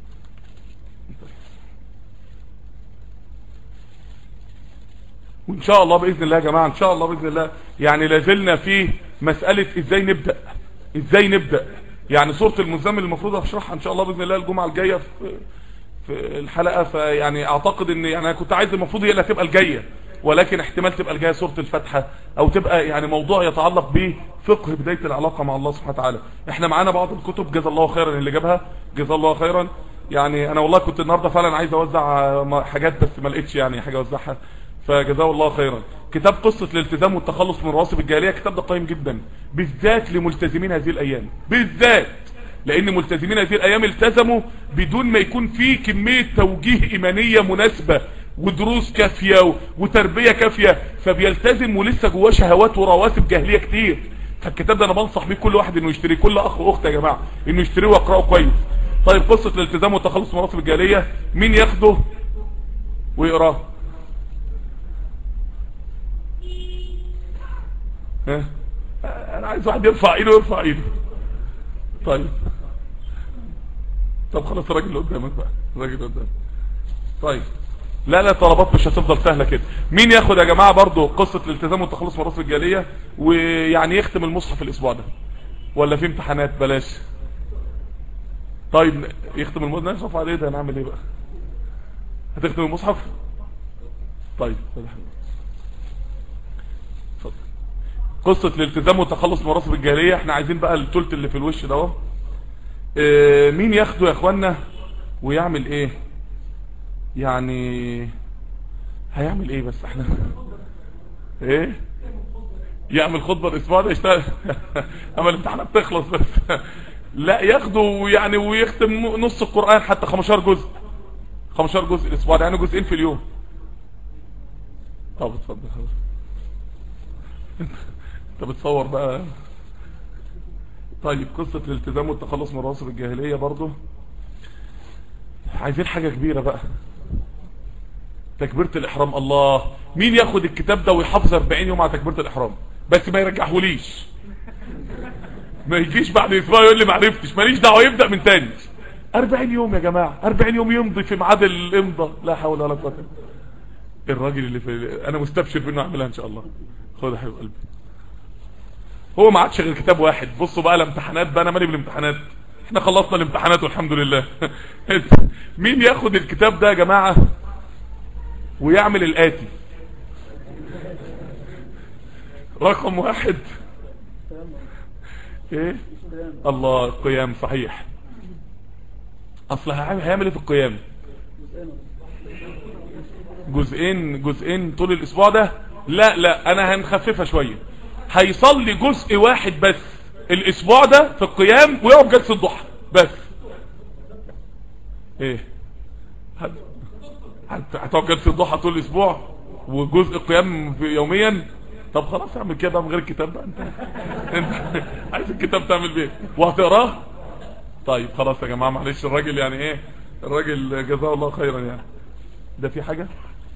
وان شاء الله باذن الله يا جماعه ان شاء الله باذن الله يعني لازلنا في مساله ازاي نبدا ازاي نبدا يعني سوره المزمل المفروض اشرحها ان شاء الله باذن الله الجمعه الجايه في في الحلقه فيعني اعتقد ان يعني انا كنت عايز المفروض هي اللي هتبقى الجايه ولكن احتمال تبقى الجايه سوره الفاتحه او تبقى يعني موضوع يتعلق بفقه بدايه العلاقه مع الله سبحانه وتعالى احنا معانا بعض الكتب جزا الله خيرا اللي جابها جزا الله خيرا يعني انا والله كنت النهارده فعلا عايز اوزع حاجات بس ما لقيتش يعني حاجه اوزعها فجزاه الله خيرا كتاب قصة الالتزام والتخلص من رواسب الجاهلية كتاب ده قيم جدا بالذات لملتزمين هذه الايام بالذات لان ملتزمين هذه الايام التزموا بدون ما يكون في كمية توجيه ايمانية مناسبة ودروس كافية و- وتربية كافية فبيلتزم ولسه جواه شهوات ورواسب جاهلية كتير فالكتاب ده انا بنصح بيه كل واحد انه يشتريه كل اخ واخت يا جماعة انه يشتريه ويقراه كويس طيب قصة الالتزام والتخلص من رواسب الجاهلية مين ياخده ويقراه ها عايز واحد يرفع ايده يرفع ايده طيب طب خلاص الراجل اللي قدامك بقى الراجل اللي قدامك طيب لا لا طلبات مش هتفضل سهله كده مين ياخد يا جماعه برضو قصه الالتزام والتخلص من رسم الجاليه ويعني يختم المصحف الاسبوع ده ولا في امتحانات بلاش طيب يختم المصحف نشرف عليه ده هنعمل ايه بقى هتختم المصحف طيب اتفضل قصه الالتزام والتخلص من رسم الجاهليه احنا عايزين بقى التلت اللي في الوش ده اهو اه مين ياخده يا اخوانا ويعمل ايه يعني هيعمل ايه بس احنا ايه يعمل خطبة الاسبوع ده يشتغل اما الامتحانات تخلص بس لا ياخده يعني ويختم نص القرآن حتى 15 جزء 15 جزء الاسبوع ده يعني جزئين في اليوم طب اتفضل خلاص انت بتصور بقى طيب قصة الالتزام والتخلص من راسب الجاهلية برضو عايزين حاجة كبيرة بقى تكبيرة الإحرام الله مين ياخد الكتاب ده ويحافظ 40 يوم على تكبيرة الإحرام بس ما يرجعهوليش ما يجيش بعد اسبوع يقول لي ما عرفتش ماليش دعوه يبدا من تاني 40 يوم يا جماعه 40 يوم يمضي في ميعاد الامضاء لا حول ولا قوه الراجل اللي في انا مستبشر بانه اعملها ان شاء الله خد يا حبيب قلبي هو ما عادش غير كتاب واحد بصوا بقى الامتحانات بقى انا مالي بالامتحانات احنا خلصنا الامتحانات والحمد لله مين ياخد الكتاب ده يا جماعه ويعمل الاتي رقم واحد ايه الله القيام صحيح اصل هيعمل ايه في القيام جزئين جزئين طول الاسبوع ده لا لا انا هنخففها شوية هيصلي جزء واحد بس الاسبوع ده في القيام ويقف جلسة الضحى بس ايه هتقعد جلسة الضحى طول الاسبوع وجزء قيام يوميا طب خلاص اعمل كده من غير الكتاب بقى انت انت عايز الكتاب تعمل بيه وهتقراه طيب خلاص يا جماعه معلش الراجل يعني ايه الراجل جزاه الله خيرا يعني ده في حاجه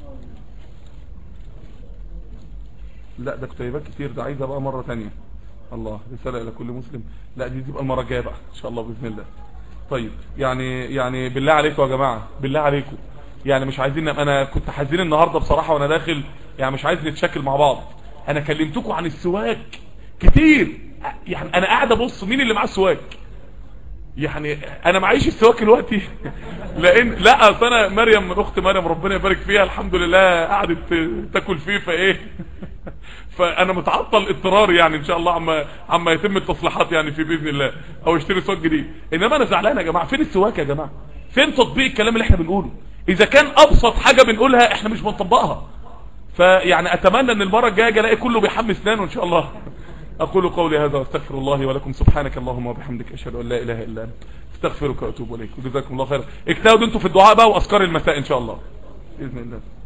لا ده كتيبات كتير ده عايزه بقى مره ثانيه الله رساله الى كل مسلم لا دي تبقى المره الجايه بقى ان شاء الله باذن الله طيب يعني يعني بالله عليكم يا جماعه بالله عليكم يعني مش عايزين انا كنت حزين النهارده بصراحه وانا داخل يعني مش عايز نتشكل مع بعض انا كلمتكم عن السواك كتير يعني انا قاعد ابص مين اللي معاه السواك يعني انا معيش السواك دلوقتي لان لا اصل انا مريم من اخت مريم ربنا يبارك فيها الحمد لله قعدت تاكل فيه فايه فانا متعطل اضطرار يعني ان شاء الله عما عما يتم التصليحات يعني في باذن الله او اشتري سواك جديد انما انا زعلان يا جماعه فين السواك يا جماعه فين تطبيق الكلام اللي احنا بنقوله اذا كان ابسط حاجه بنقولها احنا مش بنطبقها فيعني اتمنى ان المره الجايه الاقي كله بيحمي اسنانه ان شاء الله اقول قولي هذا واستغفر الله ولكم سبحانك اللهم وبحمدك اشهد ان لا اله الا انت استغفرك واتوب اليك وجزاكم الله خيرا اجتهدوا انتوا في الدعاء بقى واذكار المساء ان شاء الله باذن الله